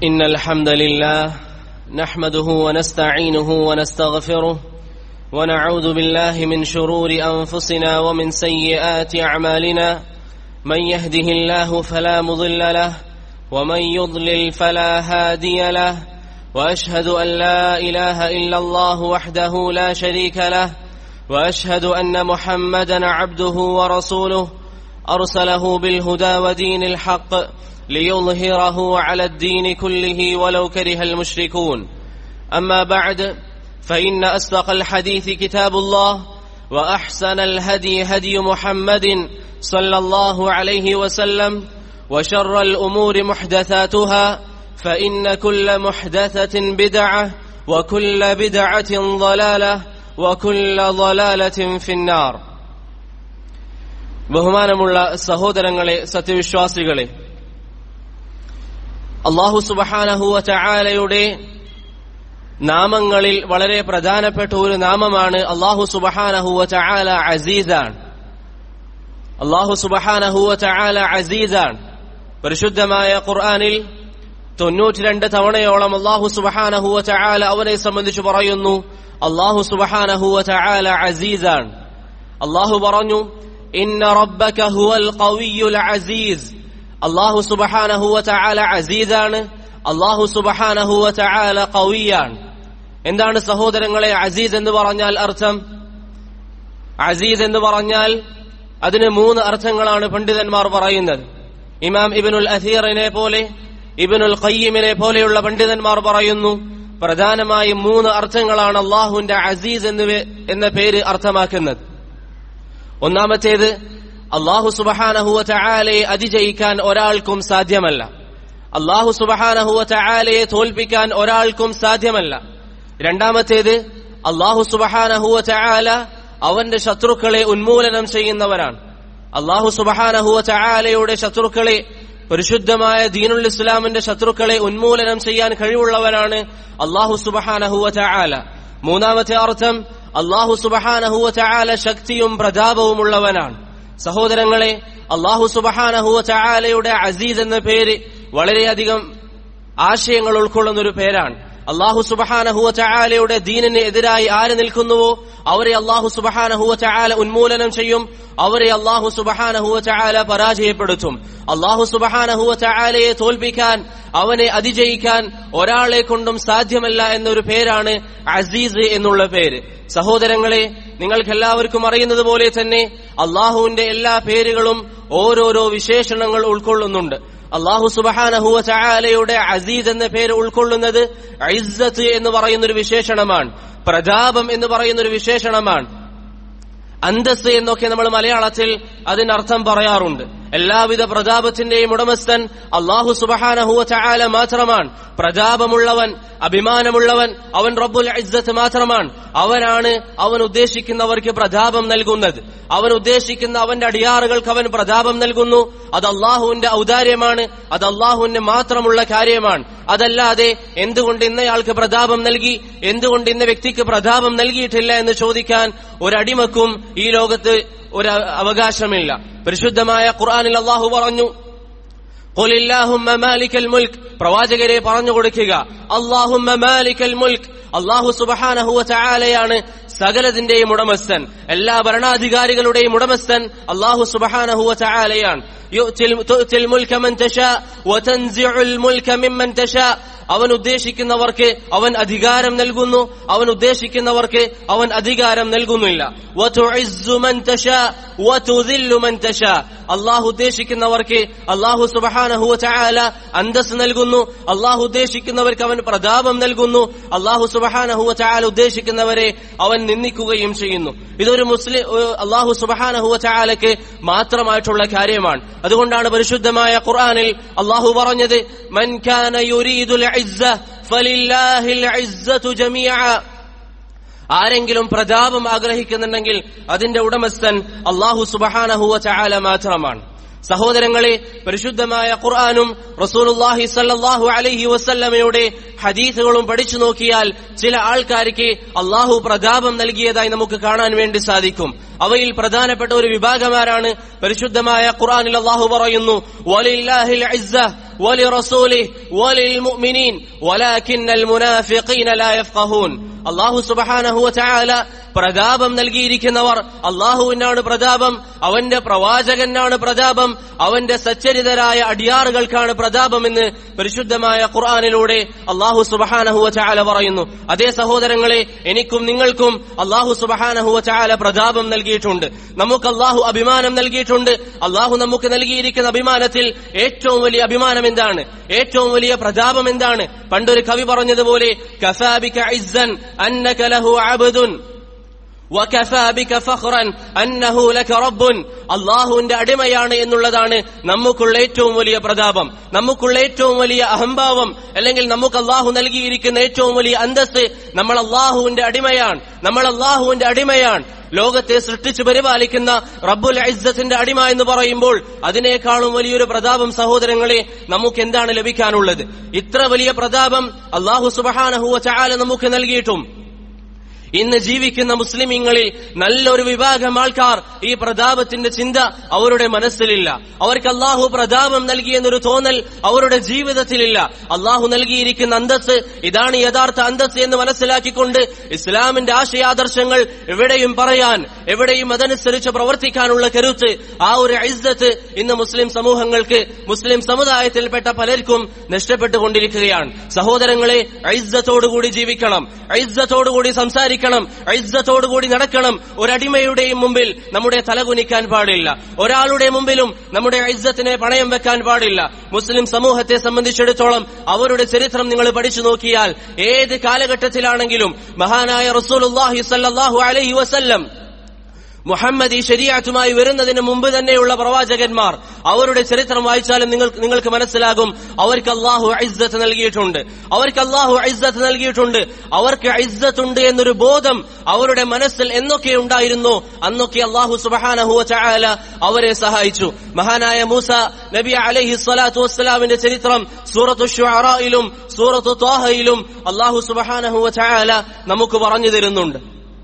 إن الحمد لله نحمده ونستعينه ونستغفره ونعوذ بالله من شرور أنفسنا ومن سيئات أعمالنا من يهده الله فلا مضل له ومن يضلل فلا هادي له وأشهد أن لا إله إلا الله وحده لا شريك له وأشهد أن محمدا عبده ورسوله أرسله بالهدى ودين الحق ليظهره على الدين كله ولو كره المشركون أما بعد فإن أصدق الحديث كتاب الله وأحسن الهدي هدي محمد صلى الله عليه وسلم وشر الأمور محدثاتها فإن كل محدثة بدعة وكل بدعة ضلالة وكل ضلالة في النار ബഹുമാനമുള്ള സഹോദരങ്ങളെ സത്യവിശ്വാസികളെ അള്ളാഹു സുബഹാനഹുവ ചായാലയുടെ നാമങ്ങളിൽ വളരെ പ്രധാനപ്പെട്ട ഒരു നാമമാണ് അള്ളാഹു സുബഹാനഹുവ ചായാല അസീസാണ് അള്ളാഹു സുബഹാനഹുവ ചായാല അസീസാണ് പരിശുദ്ധമായ ഖുർആാനിൽ തൊണ്ണൂറ്റിരണ്ട് തവണയോളം അള്ളാഹു സുബഹാനഹുവ ചായാല അവനെ സംബന്ധിച്ച് പറയുന്നു അള്ളാഹു സുബഹാനഹുവ ചായാല അസീസാണ് അള്ളാഹു പറഞ്ഞു ഇന്ന റബ്ബക ഹുവൽ ഖവിയ്യുൽ അസീസ് അള്ളാഹു സുബഹാനഹു വതആല അസീസാണ് അള്ളാഹു സുബഹാനഹു വതആല ഖവിയാണ് എന്താണ് സഹോദരങ്ങളെ അസീസ് എന്ന് പറഞ്ഞാൽ അർത്ഥം അസീസ് എന്ന് പറഞ്ഞാൽ അതിന് മൂന്ന് അർത്ഥങ്ങളാണ് പണ്ഡിതന്മാർ പറയുന്നത് ഇമാം ഇബിനുൽ അസീറിനെ പോലെ ഇബിനുൽ ഖയ്യിമിനെ പോലെയുള്ള പണ്ഡിതന്മാർ പറയുന്നു പ്രധാനമായും മൂന്ന് അർത്ഥങ്ങളാണ് അള്ളാഹുവിന്റെ അസീസ് എന്ന പേര് അർത്ഥമാക്കുന്നത് ഒന്നാമത്തേത് അള്ളാഹു സുബഹാനഹുവ ചായാലയെ അതിജയിക്കാൻ ഒരാൾക്കും സാധ്യമല്ല അള്ളാഹു സുബഹാനഹുവ ചായാലയെ തോൽപ്പിക്കാൻ ഒരാൾക്കും സാധ്യമല്ല രണ്ടാമത്തേത് അള്ളാഹു സുബഹാനഹുവ ചായാല അവന്റെ ശത്രുക്കളെ ഉന്മൂലനം ചെയ്യുന്നവരാണ് അള്ളാഹു സുബഹാനഹുവ ചായാലയുടെ ശത്രുക്കളെ പരിശുദ്ധമായ ദീനുൽ ഇസ്ലാമിന്റെ ശത്രുക്കളെ ഉന്മൂലനം ചെയ്യാൻ കഴിവുള്ളവനാണ് അള്ളാഹു സുബഹാനഹുവ ചായാല മൂന്നാമത്തെ അർത്ഥം അള്ളാഹു സുബഹാനഹുവ ചായാല ശക്തിയും പ്രതാപവുമുള്ളവനാണ് സഹോദരങ്ങളെ അള്ളാഹു സുബഹാനഹുവ ചായാലയുടെ അസീസ് എന്ന പേര് വളരെയധികം ആശയങ്ങൾ ഉൾക്കൊള്ളുന്ന ഒരു പേരാണ് അള്ളാഹു സുബഹാനഹുവ ചായാലയുടെ ദീനിന് എതിരായി ആര് നിൽക്കുന്നുവോ അവരെ അള്ളാഹു സുബഹാനഹുവ ചായാല ഉന്മൂലനം ചെയ്യും അവരെ അള്ളാഹു സുബഹാനഹുവ ചായാല പരാജയപ്പെടുത്തും അള്ളാഹു സുബഹാനഹുവ ചായാലയെ തോൽപ്പിക്കാൻ അവനെ അതിജയിക്കാൻ ഒരാളെ കൊണ്ടും സാധ്യമല്ല എന്നൊരു പേരാണ് അസീസ് എന്നുള്ള പേര് സഹോദരങ്ങളെ നിങ്ങൾക്ക് എല്ലാവർക്കും അറിയുന്നത് പോലെ തന്നെ അള്ളാഹുവിന്റെ എല്ലാ പേരുകളും ഓരോരോ വിശേഷണങ്ങൾ ഉൾക്കൊള്ളുന്നുണ്ട് അള്ളാഹു സുബഹാനഹുവ ചായാലയുടെ അസീദ് എന്ന പേര് ഉൾക്കൊള്ളുന്നത് ഐസത്ത് എന്ന് പറയുന്ന ഒരു വിശേഷണമാണ് പ്രതാപം എന്ന് പറയുന്ന ഒരു വിശേഷണമാണ് അന്തസ് എന്നൊക്കെ നമ്മൾ മലയാളത്തിൽ അതിനർത്ഥം പറയാറുണ്ട് എല്ലാവിധ പ്രതാപത്തിന്റെയും ഉടമസ്ഥൻ അള്ളാഹു സുബഹാനഹുവ ചായാല മാത്രമാണ് പ്രതാപമുള്ളവൻ അഭിമാനമുള്ളവൻ അവൻ റബ്ബുൽ ഇസ്സത്ത് മാത്രമാണ് അവനാണ് അവൻ ഉദ്ദേശിക്കുന്നവർക്ക് പ്രതാപം നൽകുന്നത് അവൻ ഉദ്ദേശിക്കുന്ന അവന്റെ അടിയാറുകൾക്ക് അവൻ പ്രതാപം നൽകുന്നു അത് അള്ളാഹുവിന്റെ ഔദാര്യമാണ് അത് അള്ളാഹുവിന് മാത്രമുള്ള കാര്യമാണ് അതല്ലാതെ എന്തുകൊണ്ട് ഇന്നയാൾക്ക് പ്രതാപം നൽകി എന്തുകൊണ്ട് ഇന്ന വ്യക്തിക്ക് പ്രതാപം നൽകിയിട്ടില്ല എന്ന് ചോദിക്കാൻ ഒരടിമക്കും ഈ ലോകത്ത് ഒരു അവകാശമില്ല പരിശുദ്ധമായ ഖുർആാനിൽ അള്ളാഹു പറഞ്ഞു മുൽക്ക് പ്രവാചകരെ പറഞ്ഞു കൊടുക്കുക അള്ളാഹുമ്മ മാലിക്കൽ മുൽക്ക് അള്ളാഹു സുബഹാനഹുവ ചായാലയാണ് സകലതിന്റെയും ഉടമസ്ഥൻ എല്ലാ ഭരണാധികാരികളുടെയും ഉടമസ്ഥൻ അള്ളാഹു സുബഹാനഹുവ ചായാലയാണ് അവൻ ഉദ്ദേശിക്കുന്നവർക്ക് അവൻ അധികാരം നൽകുന്നു അവൻ ഉദ്ദേശിക്കുന്നവർക്ക് അവൻ അധികാരം നൽകുന്നില്ല അള്ളാഹു ഉദ്ദേശിക്കുന്നവർക്ക് അള്ളാഹു സുബഹാനഹുവ ചായാല അന്തസ് നൽകുന്നു അള്ളാഹു ഉദ്ദേശിക്കുന്നവർക്ക് അവൻ പ്രതാപം നൽകുന്നു അള്ളാഹു സുബഹാനഹുവ ചായാല ഉദ്ദേശിക്കുന്നവരെ അവൻ നിന്ദിക്കുകയും ചെയ്യുന്നു ഇതൊരു മുസ്ലിം അള്ളാഹു സുബഹാനഹുവ ചായാലക്ക് മാത്രമായിട്ടുള്ള കാര്യമാണ് അതുകൊണ്ടാണ് പരിശുദ്ധമായ ഖുർആാനിൽ അള്ളാഹു പറഞ്ഞത് മൻ കാന യുരീദുൽ ഇസ്സ ഫലില്ലാഹിൽ ഇസ്സതു ജമീഅ ആരെങ്കിലും പ്രതാപം ആഗ്രഹിക്കുന്നുണ്ടെങ്കിൽ അതിന്റെ ഉടമസ്ഥൻ അള്ളാഹു സുബഹാനഹുവ ചായാല മാത്രമാണ് സഹോദരങ്ങളെ പരിശുദ്ധമായ ഖുർആാനും റസൂലുള്ളാഹി സല്ലല്ലാഹു അലൈഹി വസല്ലമയുടെ ഹദീസുകളും പഠിച്ചു നോക്കിയാൽ ചില ആൾക്കാർക്ക് അള്ളാഹു പ്രതാപം നൽകിയതായി നമുക്ക് കാണാൻ വേണ്ടി സാധിക്കും അവയിൽ പ്രധാനപ്പെട്ട ഒരു വിഭാഗമാരാണ് പരിശുദ്ധമായ ഖുർആനിൽ അള്ളാഹു പറയുന്നു വലില്ലാഹിൽ ഇസ്സ ولرسوله وللمؤمنين ولكن المنافقين لا يفقهون അള്ളാഹു സുബഹാനഹു ചായാല പ്രതാപം നൽകിയിരിക്കുന്നവർ അള്ളാഹുവിനാണ് പ്രതാപം അവന്റെ പ്രവാചകനാണ് പ്രതാപം അവന്റെ സച്ചരിതരായ അടിയാറുകൾക്കാണ് പ്രതാപമെന്ന് പരിശുദ്ധമായ ഖുർആാനിലൂടെ അള്ളാഹു സുബഹാനഹുവ ചായാല പറയുന്നു അതേ സഹോദരങ്ങളെ എനിക്കും നിങ്ങൾക്കും അള്ളാഹു സുബഹാനഹുവ ചായാല പ്രതാപം നൽകിയിട്ടുണ്ട് നമുക്ക് അള്ളാഹു അഭിമാനം നൽകിയിട്ടുണ്ട് അള്ളാഹു നമുക്ക് നൽകിയിരിക്കുന്ന അഭിമാനത്തിൽ ഏറ്റവും വലിയ അഭിമാനം എന്താണ് ഏറ്റവും വലിയ പ്രതാപം എന്താണ് പണ്ടൊരു കവി പറഞ്ഞതുപോലെ കഫാബിക ഇസ്സൻ അന്നക ലഹു അബ്ദുൻ وكفى بك فخرا أنه لك رب അള്ളാഹുവിന്റെ അടിമയാണ് എന്നുള്ളതാണ് നമുക്കുള്ള ഏറ്റവും വലിയ പ്രതാപം നമുക്കുള്ള ഏറ്റവും വലിയ അഹംഭാവം അല്ലെങ്കിൽ നമുക്ക് അള്ളാഹു നൽകിയിരിക്കുന്ന ഏറ്റവും വലിയ അന്തസ് നമ്മൾ അള്ളാഹുവിന്റെ അടിമയാണ് നമ്മൾ അള്ളാഹുവിന്റെ അടിമയാണ് ലോകത്തെ സൃഷ്ടിച്ചു പരിപാലിക്കുന്ന റബ്ബുൽ ഇസ്സത്തിന്റെ അടിമ എന്ന് പറയുമ്പോൾ അതിനേക്കാളും വലിയൊരു പ്രതാപം സഹോദരങ്ങളെ നമുക്ക് എന്താണ് ലഭിക്കാനുള്ളത് ഇത്ര വലിയ പ്രതാപം അള്ളാഹു സുബഹാനഹുവ ചാല നമുക്ക് നൽകിയിട്ടും ഇന്ന് ജീവിക്കുന്ന മുസ്ലിമീങ്ങളിൽ നല്ലൊരു വിഭാഗം ആൾക്കാർ ഈ പ്രതാപത്തിന്റെ ചിന്ത അവരുടെ മനസ്സിലില്ല അവർക്ക് അള്ളാഹു പ്രതാപം നൽകിയെന്നൊരു തോന്നൽ അവരുടെ ജീവിതത്തിലില്ല അള്ളാഹു നൽകിയിരിക്കുന്ന അന്തസ് ഇതാണ് യഥാർത്ഥ അന്തസ് എന്ന് മനസ്സിലാക്കിക്കൊണ്ട് ഇസ്ലാമിന്റെ ആശയാദർശങ്ങൾ എവിടെയും പറയാൻ എവിടെയും അതനുസരിച്ച് പ്രവർത്തിക്കാനുള്ള കരുത്ത് ആ ഒരു ഐസത്ത് ഇന്ന് മുസ്ലിം സമൂഹങ്ങൾക്ക് മുസ്ലിം സമുദായത്തിൽപ്പെട്ട പലർക്കും നഷ്ടപ്പെട്ടുകൊണ്ടിരിക്കുകയാണ് സഹോദരങ്ങളെ ഐസത്തോടുകൂടി ജീവിക്കണം ഐസത്തോടുകൂടി സംസാരിക്കണം ഐസത്തോടുകൂടി നടക്കണം ഒരടിമയുടെയും മുമ്പിൽ നമ്മുടെ തലകുനിക്കാൻ പാടില്ല ഒരാളുടെ മുമ്പിലും നമ്മുടെ ഐസത്തിനെ പണയം വെക്കാൻ പാടില്ല മുസ്ലിം സമൂഹത്തെ സംബന്ധിച്ചിടത്തോളം അവരുടെ ചരിത്രം നിങ്ങൾ പഠിച്ചു നോക്കിയാൽ ഏത് കാലഘട്ടത്തിലാണെങ്കിലും മഹാനായ റസൂലുള്ളാഹി സല്ലല്ലാഹു അലൈഹി വസല്ലം മുഹമ്മദ് ഈ ശരീഅത്തുമായി വരുന്നതിന് മുമ്പ് തന്നെയുള്ള പ്രവാചകന്മാർ അവരുടെ ചരിത്രം വായിച്ചാലും നിങ്ങൾ നിങ്ങൾക്ക് മനസ്സിലാകും അവർക്ക് അള്ളാഹു ഐസ്സത്ത് നൽകിയിട്ടുണ്ട് അവർക്ക് അള്ളാഹു ഐസ്സത്ത് നൽകിയിട്ടുണ്ട് അവർക്ക് ഐസ്സത്തുണ്ട് എന്നൊരു ബോധം അവരുടെ മനസ്സിൽ എന്നൊക്കെ ഉണ്ടായിരുന്നു അന്നൊക്കെ അള്ളാഹു സുബഹാനഹുവ ചായാല അവരെ സഹായിച്ചു മഹാനായ മൂസ നബി അലൈഹി സ്വലാത്തു വസ്സലാമിന്റെ ചരിത്രം സൂറത്തു ഷുഅറയിലും സൂറത്തു ത്വാഹയിലും അള്ളാഹു സുബഹാനഹുവ ചായാല നമുക്ക് പറഞ്ഞു തരുന്നുണ്ട്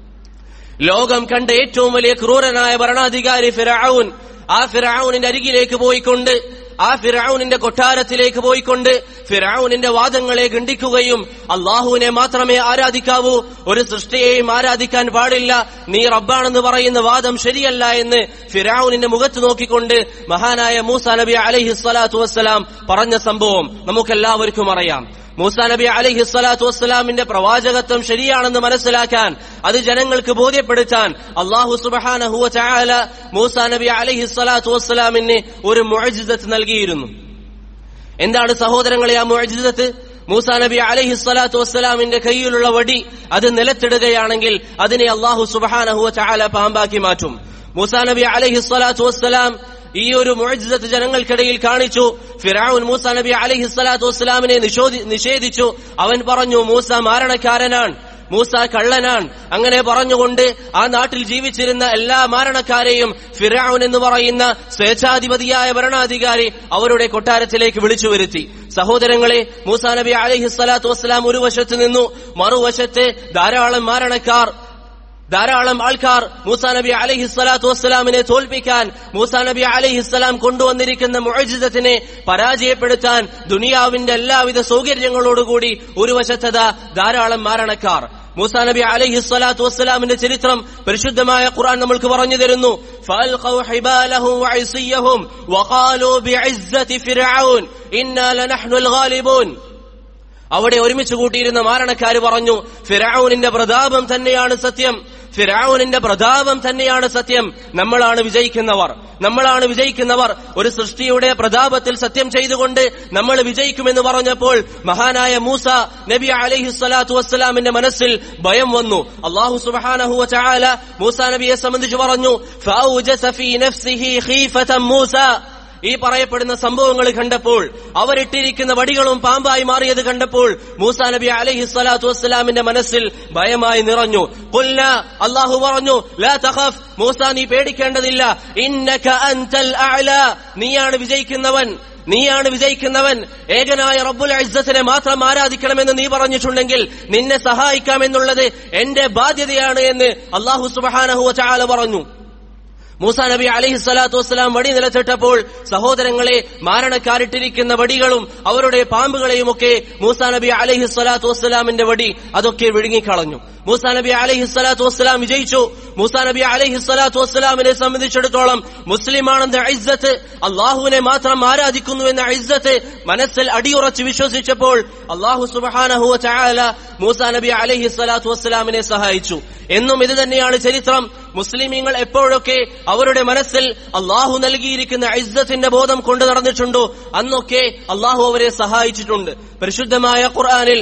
ലോകം കണ്ട ഏറ്റവും വലിയ ക്രൂരനായ ഭരണാധികാരി ഫിറൌൻ ആ ഫിറൌനിന്റെ അരികിലേക്ക് പോയിക്കൊണ്ട് ആ ഫിറൌനിന്റെ കൊട്ടാരത്തിലേക്ക് പോയിക്കൊണ്ട് ഫിറൌനിന്റെ വാദങ്ങളെ ഖണ്ഡിക്കുകയും അള്ളാഹുവിനെ മാത്രമേ ആരാധിക്കാവൂ ഒരു സൃഷ്ടിയെയും ആരാധിക്കാൻ പാടില്ല നീ റബ്ബാണെന്ന് പറയുന്ന വാദം ശരിയല്ല എന്ന് ഫിറൌനിന്റെ മുഖത്ത് നോക്കിക്കൊണ്ട് മഹാനായ മൂസ നബി അലൈഹി സ്വലാത്തു വസ്സലാം പറഞ്ഞ സംഭവം നമുക്കെല്ലാവർക്കും അറിയാം മൂസ നബി അലൈഹി സ്വലാത്തു വസ്സലാമിന്റെ പ്രവാചകത്വം ശരിയാണെന്ന് മനസ്സിലാക്കാൻ അത് ജനങ്ങൾക്ക് ബോധ്യപ്പെടുത്താൻ അള്ളാഹു സുബഹാനഹുവ ചായാല മൂസ നബി അലൈഹി സ്വലാത്തു വസ്സലാമിന് ഒരു മുഅജിസത്ത് നൽകിയിരുന്നു എന്താണ് സഹോദരങ്ങളെ ആ മുഅജിസത്ത് മൂസ നബി അലൈഹി സ്വലാത്തു വസ്സലാമിന്റെ കയ്യിലുള്ള വടി അത് നിലത്തിടുകയാണെങ്കിൽ അതിനെ അള്ളാഹു സുബഹാനഹുവ ചായാല പാമ്പാക്കി മാറ്റും മൂസ നബി അലൈഹി സ്വലാത്തു വസ്സലാം ഈ ഒരു മുഅജിസത്ത് ജനങ്ങൾക്കിടയിൽ കാണിച്ചു ഫിറാവുൻ മൂസ നബി അലൈഹി സ്വലാത്തു വസ്സലാമിനെ നിഷോധി നിഷേധിച്ചു അവൻ പറഞ്ഞു മൂസ മാരണക്കാരനാണ് മൂസ കള്ളനാണ് അങ്ങനെ പറഞ്ഞുകൊണ്ട് ആ നാട്ടിൽ ജീവിച്ചിരുന്ന എല്ലാ മാരണക്കാരെയും ഫിറാവുൻ എന്ന് പറയുന്ന സ്വേച്ഛാധിപതിയായ ഭരണാധികാരി അവരുടെ കൊട്ടാരത്തിലേക്ക് വിളിച്ചു വരുത്തി സഹോദരങ്ങളെ മൂസ നബി അലൈഹി സ്വലാത്തു വസ്സലാം ഒരു വശത്ത് നിന്നു മറുവശത്ത് ധാരാളം മാരണക്കാർ ധാരാളം ആൾക്കാർ മൂസ നബി അലൈഹി സ്വലാത്തു വസ്സലാമിനെ തോൽപ്പിക്കാൻ മൂസ നബി അലൈഹി സ്വലാം കൊണ്ടുവന്നിരിക്കുന്ന മുഅജിസത്തിനെ പരാജയപ്പെടുത്താൻ ദുനിയാവിന്റെ എല്ലാവിധ സൗകര്യങ്ങളോടുകൂടി ഒരു വശത്തത ധാരാളം മാരണക്കാർ മൂസ നബി അലൈഹി സ്വലാത്തു വസ്സലാമിന്റെ ചരിത്രം പരിശുദ്ധമായ ഖുർആൻ നമ്മൾക്ക് പറഞ്ഞു തരുന്നു فألقوا حبالهم وعصيهم وقالوا بعزة فرعون إنا لنحن الغالبون അവിടെ ഒരുമിച്ച് കൂട്ടിയിരുന്ന മാരണക്കാര് പറഞ്ഞു ഫിറൌനിന്റെ പ്രതാപം തന്നെയാണ് സത്യം ഫിറൌനിന്റെ പ്രതാപം തന്നെയാണ് സത്യം നമ്മളാണ് വിജയിക്കുന്നവർ നമ്മളാണ് വിജയിക്കുന്നവർ ഒരു സൃഷ്ടിയുടെ പ്രതാപത്തിൽ സത്യം ചെയ്തുകൊണ്ട് നമ്മൾ വിജയിക്കുമെന്ന് പറഞ്ഞപ്പോൾ മഹാനായ മൂസ നബി അലൈഹി സ്വലാത്തു വസ്സലാമിന്റെ മനസ്സിൽ ഭയം വന്നു അള്ളാഹു സുബഹാനഹു ചായാല മൂസ നബിയെ സംബന്ധിച്ച് പറഞ്ഞു ഫൗജസ ഫീ നഫ്സിഹി ഖീഫതൻ മൂസ ഈ പറയപ്പെടുന്ന സംഭവങ്ങൾ കണ്ടപ്പോൾ അവരിട്ടിരിക്കുന്ന വടികളും പാമ്പായി മാറിയത് കണ്ടപ്പോൾ മൂസ നബി അലൈഹി സ്വലാത്തു വസ്സലാമിന്റെ മനസ്സിൽ ഭയമായി നിറഞ്ഞു കൊല്ല അള്ളാഹു പറഞ്ഞു ലാ തഖഫ് മൂസ നീ പേടിക്കേണ്ടതില്ല ഇന്നക അൻതൽ അഅല നീയാണ് വിജയിക്കുന്നവൻ നീയാണ് വിജയിക്കുന്നവൻ ഏകനായ റബ്ബുൽ ഇസ്സത്തിനെ മാത്രം ആരാധിക്കണമെന്ന് നീ പറഞ്ഞിട്ടുണ്ടെങ്കിൽ നിന്നെ സഹായിക്കാമെന്നുള്ളത് എന്റെ ബാധ്യതയാണ് എന്ന് അള്ളാഹു സുബാനഹു ചാല പറഞ്ഞു മൂസാ നബി അലൈഹി സ്വലാത്തു വസ്സലാം വടി നിലച്ചിട്ടപ്പോൾ സഹോദരങ്ങളെ മാരണക്കാരിട്ടിരിക്കുന്ന വടികളും അവരുടെ പാമ്പുകളെയും ഒക്കെ മൂസാ നബി അലൈഹി സ്വലാത്തു വസ്സലാമിന്റെ വടി അതൊക്കെ വിഴുങ്ങിക്കളഞ്ഞു മൂസാ നബി അലൈഹി സ്വലാത്തു വസ്സലാം വിജയിച്ചു മൂസാ നബി അലൈഹി സ്വലാത്തു വസ്സലാമിനെ സംബന്ധിച്ചിടത്തോളം മുസ്ലിമാണെന്ന ഇസ്സത്ത് അള്ളാഹുവിനെ മാത്രം ആരാധിക്കുന്നു എന്ന ഇസ്സത്ത് മനസ്സിൽ അടിയുറച്ച് വിശ്വസിച്ചപ്പോൾ അള്ളാഹു സുബാനഹു ചായാല മൂസാ നബി അലൈഹി സ്വലാത്തു വസ്സലാമിനെ സഹായിച്ചു എന്നും ഇത് തന്നെയാണ് ചരിത്രം മുസ്ലിമീങ്ങൾ എപ്പോഴൊക്കെ അവരുടെ മനസ്സിൽ അള്ളാഹു നൽകിയിരിക്കുന്ന ഇസ്സത്തിന്റെ ബോധം കൊണ്ടു നടന്നിട്ടുണ്ടോ അന്നൊക്കെ അള്ളാഹു അവരെ സഹായിച്ചിട്ടുണ്ട് പരിശുദ്ധമായ ഖുർആനിൽ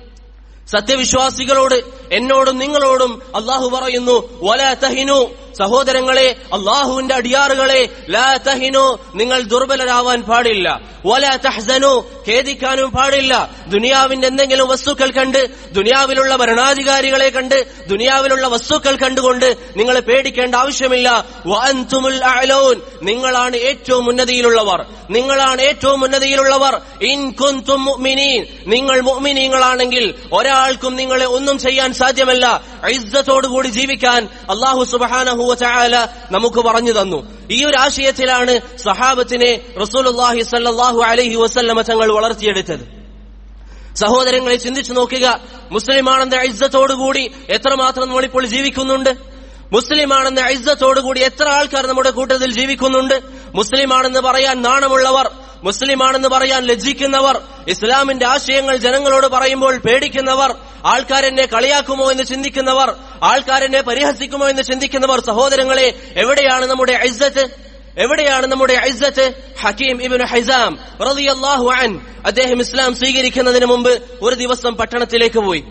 സത്യവിശ്വാസികളോട് എന്നോടും നിങ്ങളോടും അള്ളാഹു പറയുന്നു വല തഹിനു സഹോദരങ്ങളെ അള്ളാഹുവിന്റെ അടിയാറുകളെ ലാ തഹിനു നിങ്ങൾ ദുർബലരാവാൻ പാടില്ല വല തഹ്സനു ഖേദിക്കാനും പാടില്ല ദുനിയാവിന്റെ എന്തെങ്കിലും വസ്തുക്കൾ കണ്ട് ദുനിയാവിലുള്ള ഭരണാധികാരികളെ കണ്ട് ദുനിയാവിലുള്ള വസ്തുക്കൾ കണ്ടുകൊണ്ട് നിങ്ങൾ പേടിക്കേണ്ട ആവശ്യമില്ല വഅൻതുമുൽ അഅലൗൻ നിങ്ങളാണ് ഏറ്റവും ഉന്നതിയിലുള്ളവർ നിങ്ങളാണ് ഏറ്റവും ഉന്നതിയിലുള്ളവർ ഇൻ കുൻതും മുഅ്മിനീൻ നിങ്ങൾ മുഅ്മിനീങ്ങളാണെങ്കിൽ ഒരാൾക്കും നിങ്ങളെ ഒന്നും ചെയ്യാൻ സാധ്യമല്ല ഇസ്സത്തോടുകൂടി ജീവിക്കാൻ അള്ളാഹു സുബ്ഹാനഹു വതആല നമുക്ക് പറഞ്ഞു തന്നു ഈ ഒരു ആശയത്തിലാണ് സഹാബത്തിനെ റസൂലുള്ളാഹി സ്വല്ലല്ലാഹു അലൈഹി വസല്ലമ തങ്ങൾ വളർത്തിയെടുത്തത് സഹോദരങ്ങളെ ചിന്തിച്ചു നോക്കുക മുസ്ലിമാണെന്ന ഇസ്സത്തോടുകൂടി എത്രമാത്രം നമ്മളിപ്പോൾ ജീവിക്കുന്നുണ്ട് മുസ്ലിമാണെന്ന ഇസ്സത്തോടുകൂടി എത്ര ആൾക്കാർ നമ്മുടെ കൂട്ടത്തിൽ ജീവിക്കുന്നുണ്ട് മുസ്ലിമാണെന്ന് പറയാൻ നാണമുള്ളവർ മുസ്ലിമാണെന്ന് പറയാൻ ലജ്ജിക്കുന്നവർ ഇസ്ലാമിന്റെ ആശയങ്ങൾ ജനങ്ങളോട് പറയുമ്പോൾ പേടിക്കുന്നവർ ആൾക്കാരെന്നെ കളിയാക്കുമോ എന്ന് ചിന്തിക്കുന്നവർ ആൾക്കാരെന്നെ പരിഹസിക്കുമോ എന്ന് ചിന്തിക്കുന്നവർ സഹോദരങ്ങളെ എവിടെയാണ് നമ്മുടെ ഇസ്സത്ത് എവിടെയാണ് നമ്മുടെ ഇസ്സത്ത് ഹക്കീം ഇബ്നു ഹൈസാം റളിയല്ലാഹു അൻ അദ്ദേഹം ഇസ്ലാം സ്വീകരിക്കുന്നതിന് മുമ്പ് ഒരു ദിവസം പട്ടണത്തിലേക്ക് പോയി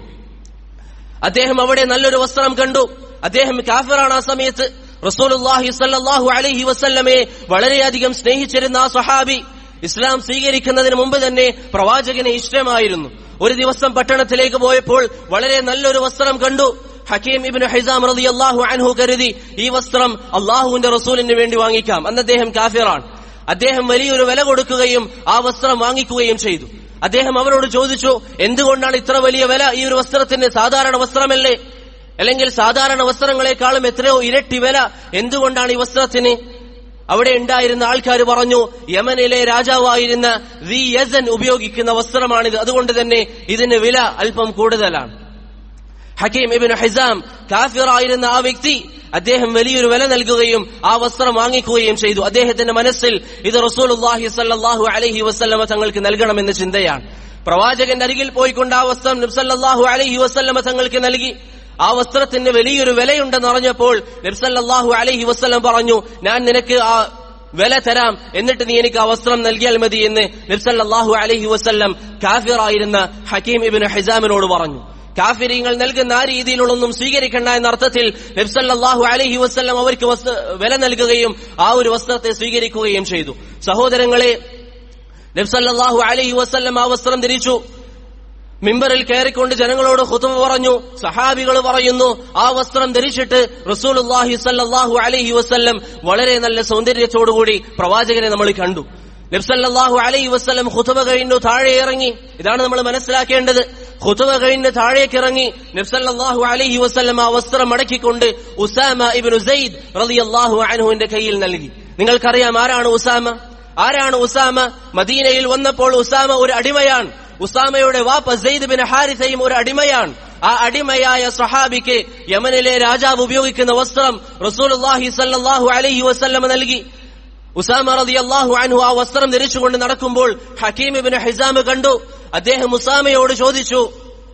അദ്ദേഹം അവിടെ നല്ലൊരു വസ്ത്രം കണ്ടു അദ്ദേഹം കാഫിറാണ് ആ സമയത്ത് റസൂലുള്ളാഹി സല്ലല്ലാഹു അലൈഹി വസല്ലമയെ വളരെയധികം സ്നേഹിച്ചിരുന്ന ആ സഹാബി ഇസ്ലാം സ്വീകരിക്കുന്നതിന് മുമ്പ് തന്നെ പ്രവാചകനെ ഇഷ്ടമായിരുന്നു ഒരു ദിവസം പട്ടണത്തിലേക്ക് പോയപ്പോൾ വളരെ നല്ലൊരു വസ്ത്രം കണ്ടു ഹക്കീം ഇബ്നു ഹൈസാം റളിയല്ലാഹു അൻഹു കരുതി ഈ വസ്ത്രം അള്ളാഹുവിന്റെ റസൂലിന് വേണ്ടി വാങ്ങിക്കാം അന്ന് അദ്ദേഹം കാഫിറാണ് അദ്ദേഹം വലിയൊരു വില കൊടുക്കുകയും ആ വസ്ത്രം വാങ്ങിക്കുകയും ചെയ്തു അദ്ദേഹം അവരോട് ചോദിച്ചു എന്തുകൊണ്ടാണ് ഇത്ര വലിയ വില ഈ ഒരു വസ്ത്രത്തിന് സാധാരണ വസ്ത്രമല്ലേ അല്ലെങ്കിൽ സാധാരണ വസ്ത്രങ്ങളെക്കാളും എത്രയോ ഇരട്ടി വില എന്തുകൊണ്ടാണ് ഈ വസ്ത്രത്തിന് അവിടെ ഉണ്ടായിരുന്ന ആൾക്കാർ പറഞ്ഞു യമനിലെ രാജാവായിരുന്ന വി യസൻ ഉപയോഗിക്കുന്ന വസ്ത്രമാണിത് അതുകൊണ്ട് തന്നെ ഇതിന് വില അല്പം കൂടുതലാണ് ഹക്കീം ഇബിൻ ഹൈസാം കാഫിറായിരുന്ന ആ വ്യക്തി അദ്ദേഹം വലിയൊരു വില നൽകുകയും ആ വസ്ത്രം വാങ്ങിക്കുകയും ചെയ്തു അദ്ദേഹത്തിന്റെ മനസ്സിൽ ഇത് റസൂലുള്ളാഹി സല്ലല്ലാഹു അലൈഹി വസല്ലമ തങ്ങൾക്ക് നൽകണമെന്ന ചിന്തയാണ് പ്രവാചകന്റെ അരികിൽ പോയിക്കൊണ്ട് ആ വസ്ത്രം നബ്സല്ലാഹു അലൈഹി വസല്ലമ തങ്ങൾക്ക് നൽകി ആ വസ്ത്രത്തിന് വലിയൊരു വിലയുണ്ടെന്ന് അറിഞ്ഞപ്പോൾ നബ്സല്ലാഹു അലൈഹി വസ്ലം പറഞ്ഞു ഞാൻ നിനക്ക് ആ വില തരാം എന്നിട്ട് നീ എനിക്ക് ആ വസ്ത്രം നൽകിയാൽ മതി എന്ന് നബ്സല്ലാഹു അലൈഹി വസ്ല്ലം കാഫിറായിരുന്ന ഹക്കീം ഇബിൻ ഹൈസാമിനോട് പറഞ്ഞു കാഫിരിങ്ങൾ നൽകുന്ന ആ രീതിയിലുള്ളൊന്നും സ്വീകരിക്കണ്ട എന്ന അർത്ഥത്തിൽ നബ്സല്ലാഹു അലൈഹി വസ്ല്ലം അവർക്ക് വില നൽകുകയും ആ ഒരു വസ്ത്രത്തെ സ്വീകരിക്കുകയും ചെയ്തു സഹോദരങ്ങളെ നബ്സല്ലാഹു അലൈഹി വസ്ല്ലം ആ വസ്ത്രം ധരിച്ചു മിമ്പറിൽ കയറിക്കൊണ്ട് ജനങ്ങളോട് ഹുതുമ പറഞ്ഞു സഹാബികൾ പറയുന്നു ആ വസ്ത്രം ധരിച്ചിട്ട് റസൂലുല്ലാഹി സല്ലാഹു അലൈഹി വസ്ല്ലം വളരെ നല്ല സൗന്ദര്യത്തോടുകൂടി പ്രവാചകനെ നമ്മൾ കണ്ടു നബ്സല്ലാഹു അലൈഹി വസ്ലം ഹുതുബ കഴിഞ്ഞു താഴെ ഇറങ്ങി ഇതാണ് നമ്മൾ മനസ്സിലാക്കേണ്ടത് ഹുതുബ കഴിഞ്ഞ് താഴേക്ക് ഇറങ്ങി നബ്സല്ലാഹു അലൈഹി വസ്ലം ആ വസ്ത്രം മടക്കിക്കൊണ്ട് ഉസാമ ഇബിൻ ഉസൈദ് റളിയല്ലാഹു അൻഹുവിന്റെ കയ്യിൽ നൽകി നിങ്ങൾക്കറിയാം ആരാണ് ഉസാമ ആരാണ് ഉസാമ മദീനയിൽ വന്നപ്പോൾ ഉസാമ ഒരു അടിമയാണ് ഉസാമയുടെ വാപ്പ സെയ്ദ് ബിൻ ഹാരിസയും ഒരു അടിമയാണ് ആ അടിമയായ സഹാബിക്ക് യമനിലെ രാജാവ് ഉപയോഗിക്കുന്ന വസ്ത്രം റസൂലുള്ളാഹി സല്ലല്ലാഹു അലൈഹി വസല്ലമ നൽകി ഉസാമ റളിയല്ലാഹു അൻഹു ആ വസ്ത്രം ധരിച്ചുകൊണ്ട് നടക്കുമ്പോൾ ഹക്കീം ഇബ്നു ഹിസാം കണ്ടു അദ്ദേഹം ഉസാമയോട് ചോദിച്ചു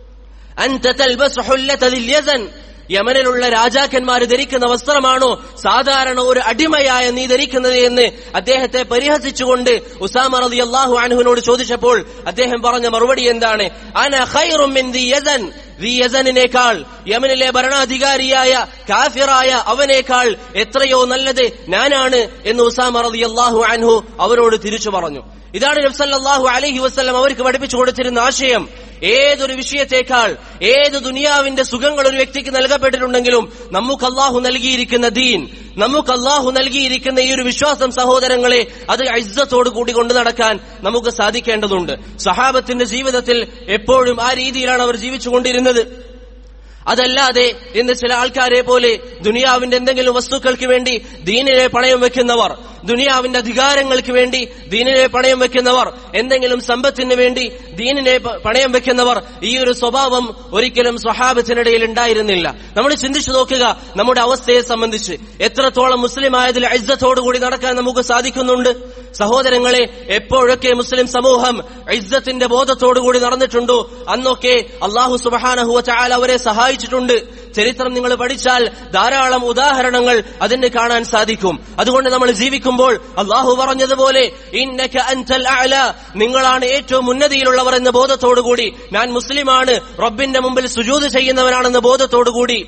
അൻത തൽബസ് ഹുല്ലത ദിൽ യസൻ യമനിലുള്ള രാജാക്കന്മാർ ധരിക്കുന്ന വസ്ത്രമാണോ സാധാരണ ഒരു അടിമയായ നീ ധരിക്കുന്നത് എന്ന് അദ്ദേഹത്തെ പരിഹസിച്ചുകൊണ്ട് ഉസാമ റതി അള്ളാഹു അൻഹുവിനോട് ചോദിച്ചപ്പോൾ അദ്ദേഹം പറഞ്ഞ മറുപടി എന്താണ് അന ഖൈറും മിൻ ദി യസൻ ദി യസനിനേക്കാൾ യമനിലെ ഭരണാധികാരിയായ കാഫിറായ അവനേക്കാൾ എത്രയോ നല്ലത് ഞാനാണ് എന്ന് ഉസാമ റളിയല്ലാഹു അൻഹു അവരോട് തിരിച്ചു പറഞ്ഞു ഇതാണ് നബ്സല്ലാഹു അലൈഹി വസ്ലം അവർക്ക് പഠിപ്പിച്ചു കൊടുത്തിരുന്ന ആശയം ഏതൊരു വിഷയത്തെക്കാൾ ഏത് ദുനിയാവിന്റെ സുഖങ്ങൾ ഒരു വ്യക്തിക്ക് നൽകപ്പെട്ടിട്ടുണ്ടെങ്കിലും നമുക്ക് അള്ളാഹു നൽകിയിരിക്കുന്ന ദീൻ നമുക്ക് അള്ളാഹു നൽകിയിരിക്കുന്ന ഈ ഒരു വിശ്വാസം സഹോദരങ്ങളെ അത് ഐസത്തോട് കൂടി കൊണ്ടു നടക്കാൻ നമുക്ക് സാധിക്കേണ്ടതുണ്ട് സഹാബത്തിന്റെ ജീവിതത്തിൽ എപ്പോഴും ആ രീതിയിലാണ് അവർ ജീവിച്ചുകൊണ്ടിരുന്നത് അതല്ലാതെ ഇന്ന് ചില ആൾക്കാരെ പോലെ ദുനിയാവിന്റെ എന്തെങ്കിലും വസ്തുക്കൾക്ക് വേണ്ടി ദീനിനെ പണയം വെക്കുന്നവർ ദുനിയാവിന്റെ അധികാരങ്ങൾക്ക് വേണ്ടി ദീനിനെ പണയം വെക്കുന്നവർ എന്തെങ്കിലും സമ്പത്തിന് വേണ്ടി ദീനിനെ പ- പണയം വെക്കുന്നവർ ഈ ഒരു സ്വഭാവം ഒരിക്കലും സ്വഹാബത്തിനിടയിൽ ഉണ്ടായിരുന്നില്ല നമ്മൾ ചിന്തിച്ചു നോക്കുക നമ്മുടെ അവസ്ഥയെ സംബന്ധിച്ച് എത്രത്തോളം മുസ്ലിം ആയതിൽ കൂടി നടക്കാൻ നമുക്ക് സാധിക്കുന്നുണ്ട് സഹോദരങ്ങളെ എപ്പോഴൊക്കെ മുസ്ലിം സമൂഹം ഇസ്സത്തിന്റെ ബോധത്തോടുകൂടി നടന്നിട്ടുണ്ടോ അന്നൊക്കെ അള്ളാഹു സുബഹാനഹുവ ചായാൽ അവരെ സഹായിച്ചിട്ടുണ്ട് ചരിത്രം നിങ്ങൾ പഠിച്ചാൽ ധാരാളം ഉദാഹരണങ്ങൾ അതിന് കാണാൻ സാധിക്കും അതുകൊണ്ട് നമ്മൾ ജീവിക്കുമ്പോൾ അള്ളാഹു പറഞ്ഞതുപോലെ ഇന്നക അൻതൽ അഅല നിങ്ങളാണ് ഏറ്റവും ഉന്നതിയിലുള്ളവർ എന്ന ബോധത്തോടുകൂടി ഞാൻ മുസ്ലിമാണ് റബ്ബിന്റെ മുമ്പിൽ സുജൂത് ചെയ്യുന്നവനാണെന്ന ബോധത്തോടുകൂടി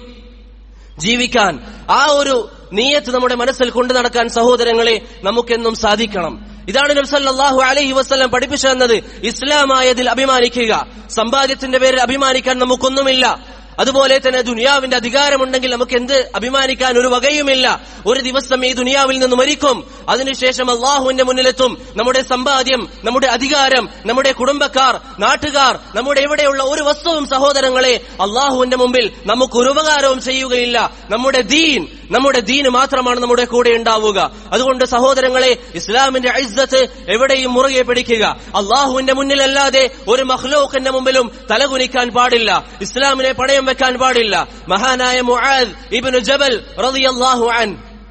ജീവിക്കാൻ ആ ഒരു നീയത്ത് നമ്മുടെ മനസ്സിൽ കൊണ്ടു നടക്കാൻ സഹോദരങ്ങളെ നമുക്കെന്നും സാധിക്കണം ഇതാണ് നബ്സല്ലാഹു അലൈഹി വസ്ലം പഠിപ്പിച്ചു തന്നത് ഇസ്ലാമായതിൽ അഭിമാനിക്കുക സമ്പാദ്യത്തിന്റെ പേരിൽ അഭിമാനിക്കാൻ നമുക്കൊന്നുമില്ല അതുപോലെ തന്നെ ദുനിയാവിന്റെ അധികാരമുണ്ടെങ്കിൽ നമുക്ക് എന്ത് അഭിമാനിക്കാൻ ഒരു വകയുമില്ല ഒരു ദിവസം ഈ ദുനിയാവിൽ നിന്ന് മരിക്കും അതിനുശേഷം അള്ളാഹുവിന്റെ മുന്നിലെത്തും നമ്മുടെ സമ്പാദ്യം നമ്മുടെ അധികാരം നമ്മുടെ കുടുംബക്കാർ നാട്ടുകാർ നമ്മുടെ എവിടെയുള്ള ഒരു വസ്തുവും സഹോദരങ്ങളെ അള്ളാഹുവിന്റെ മുമ്പിൽ നമുക്ക് ഒരു ഉപകാരവും ചെയ്യുകയില്ല നമ്മുടെ ദീൻ നമ്മുടെ ദീന് മാത്രമാണ് നമ്മുടെ കൂടെ ഉണ്ടാവുക അതുകൊണ്ട് സഹോദരങ്ങളെ ഇസ്ലാമിന്റെ ഐസത്ത് എവിടെയും മുറുകെ പിടിക്കുക അള്ളാഹുവിന്റെ മുന്നിലല്ലാതെ ഒരു മഹ്ലൂഖിന്റെ മുമ്പിലും തലകുനിക്കാൻ പാടില്ല ഇസ്ലാമിനെ പണയം വെക്കാൻ പാടില്ല മഹാനായ മുആദ് ഇബ്നു ജബൽ റളിയല്ലാഹു അൻ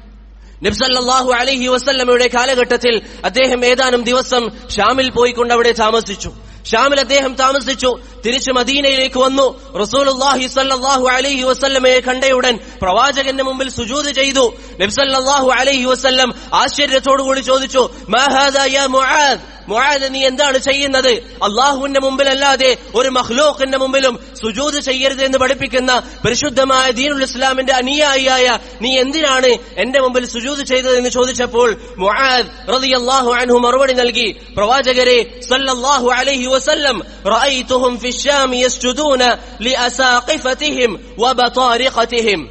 നബ്സല്ലാഹു അലൈഹി വസല്ലമയുടെ കാലഘട്ടത്തിൽ അദ്ദേഹം ഏതാനും ദിവസം ഷാമിൽ പോയിക്കൊണ്ട് അവിടെ താമസിച്ചു ഷാമിൽ അദ്ദേഹം താമസിച്ചു തിരിച്ചു മദീനയിലേക്ക് വന്നു റസൂലുള്ളാഹി സല്ലല്ലാഹു അലൈഹി വസല്ലമയെ കണ്ടയുടൻ പ്രവാചകന്റെ മുമ്പിൽ സുജൂദ് ചെയ്തു നബ്സല്ലാഹു അലൈഹി വസല്ലം ആശ്ചര്യത്തോടുകൂടി ചോദിച്ചു മാ ഹാദാ യാ മുആദ് മുആദ് നീ എന്താണ് ചെയ്യുന്നത് അള്ളാഹുവിന്റെ മുമ്പിലല്ലാതെ ഒരു മഹ്ലൂഖിന്റെ മുമ്പിലും സുജൂദ് ചെയ്യരുത് എന്ന് പഠിപ്പിക്കുന്ന പരിശുദ്ധമായ ദീനുൽ ഇസ്ലാമിന്റെ അനുയായിയായ നീ എന്തിനാണ് എന്റെ മുമ്പിൽ സുജൂദ് ചെയ്തത് എന്ന് ചോദിച്ചപ്പോൾ മുആദ് റളിയല്ലാഹു അൻഹു മറുപടി നൽകി പ്രവാചകരെ സല്ലല്ലാഹു അലൈഹി വസല്ലം റഅയ്തുഹും ഫി الشام يسجدون لأساقفتهم وبطارقتهم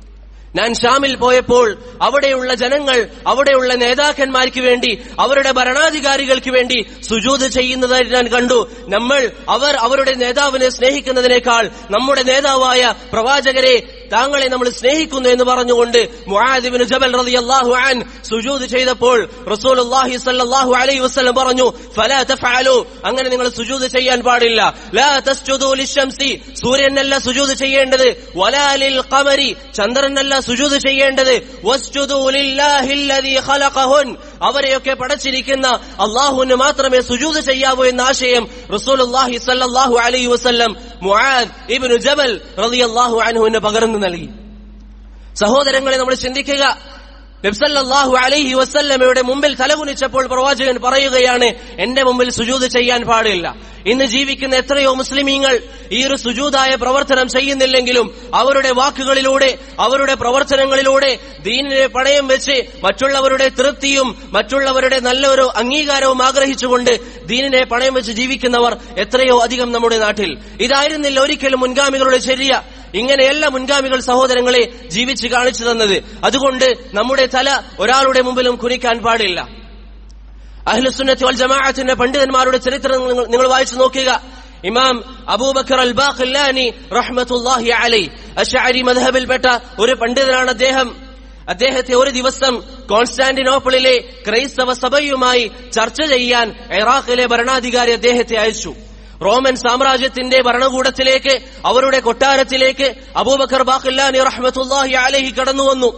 ഞാൻ ഷാമിൽ പോയപ്പോൾ അവിടെയുള്ള ജനങ്ങൾ അവിടെയുള്ള നേതാക്കന്മാർക്ക് വേണ്ടി അവരുടെ ഭരണാധികാരികൾക്ക് വേണ്ടി സുജൂത് ചെയ്യുന്നതായി ഞാൻ കണ്ടു നമ്മൾ അവർ അവരുടെ നേതാവിനെ സ്നേഹിക്കുന്നതിനേക്കാൾ നമ്മുടെ നേതാവായ പ്രവാചകരെ താങ്കളെ നമ്മൾ സ്നേഹിക്കുന്നു എന്ന് പറഞ്ഞുകൊണ്ട് മുആദിബിന് ജബൽ റളിയല്ലാഹു അൻ സുജൂദ് ചെയ്തപ്പോൾ റസൂലുള്ളാഹി സ്വല്ലല്ലാഹു അലൈഹി വസല്ലം പറഞ്ഞു ഫലാ തഫഅലു അങ്ങനെ നിങ്ങൾ സുജൂദ് ചെയ്യാൻ പാടില്ല ലാ തസ്ജുദു ലിശംസി സൂര്യനല്ല സുജൂദ് ചെയ്യേണ്ടത് വലാ ലിൽ ഖമരി ചന്ദ്രനല്ല സുജൂദ് ചെയ്യേണ്ടത് വസ്ജുദു ലില്ലാഹില്ലദീ ഖലഖഹുൻ അവരെയൊക്കെ പടച്ചിരിക്കുന്ന അള്ളാഹുവിന് മാത്രമേ സുജൂദ് ചെയ്യാവൂ എന്ന ആശയം റസൂലുള്ളാഹി സ്വല്ലല്ലാഹു അലൈഹി വസല്ലം മുആദ് ഇബ്നു ജബൽ റളിയല്ലാഹു അൻഹുവിന് പകർന്നു നൽകി സഹോദരങ്ങളെ നമ്മൾ ചിന്തിക്കുക നബ്സല്ലാഹു അലൈഹി വസല്ലമയുടെ മുമ്പിൽ തലകുനിച്ചപ്പോൾ പ്രവാചകൻ പറയുകയാണ് എന്റെ മുമ്പിൽ സുജൂത് ചെയ്യാൻ പാടില്ല ഇന്ന് ജീവിക്കുന്ന എത്രയോ മുസ്ലിമീങ്ങൾ ഈ ഒരു സുജൂതായ പ്രവർത്തനം ചെയ്യുന്നില്ലെങ്കിലും അവരുടെ വാക്കുകളിലൂടെ അവരുടെ പ്രവർത്തനങ്ങളിലൂടെ ദീനിനെ പണയം വെച്ച് മറ്റുള്ളവരുടെ തൃപ്തിയും മറ്റുള്ളവരുടെ നല്ലൊരു അംഗീകാരവും ആഗ്രഹിച്ചുകൊണ്ട് ദീനിനെ പണയം വെച്ച് ജീവിക്കുന്നവർ എത്രയോ അധികം നമ്മുടെ നാട്ടിൽ ഇതായിരുന്നില്ല ഒരിക്കലും മുൻഗാമികളുടെ ശരിയ ഇങ്ങനെയല്ല മുൻഗാമികൾ സഹോദരങ്ങളെ ജീവിച്ച് കാണിച്ചു തന്നത് അതുകൊണ്ട് നമ്മുടെ തല ഒരാളുടെ മുമ്പിലും കുനിക്കാൻ പാടില്ല അഹ്ലുസുന്നത്തി വൽ ജമാഅത്തിന്റെ പണ്ഡിതന്മാരുടെ ചരിത്രം നിങ്ങൾ- നിങ്ങൾ വായിച്ചു നോക്കുക ഇമാം അബൂബക്കർ അൽ ബാഖില്ലാനി റഹ്മത്തുല്ലാഹി അലൈ അഷഅരി മദ്ഹബിൽപ്പെട്ട ഒരു പണ്ഡിതനാണ് അദ്ദേഹം അദ്ദേഹത്തെ ഒരു ദിവസം കോൺസ്റ്റാന്റിനോപ്പിളിലെ ക്രൈസ്തവ സഭയുമായി ചർച്ച ചെയ്യാൻ ഇറാഖിലെ ഭരണാധികാരി അദ്ദേഹത്തെ അയച്ചു റോമൻ സാമ്രാജ്യത്തിന്റെ ഭരണകൂടത്തിലേക്ക് അവരുടെ കൊട്ടാരത്തിലേക്ക് അബൂബക്കർ ബാഖില്ലാനി റഹ്മത്തുല്ലാഹി അലൈഹി കടന്നു വന്നു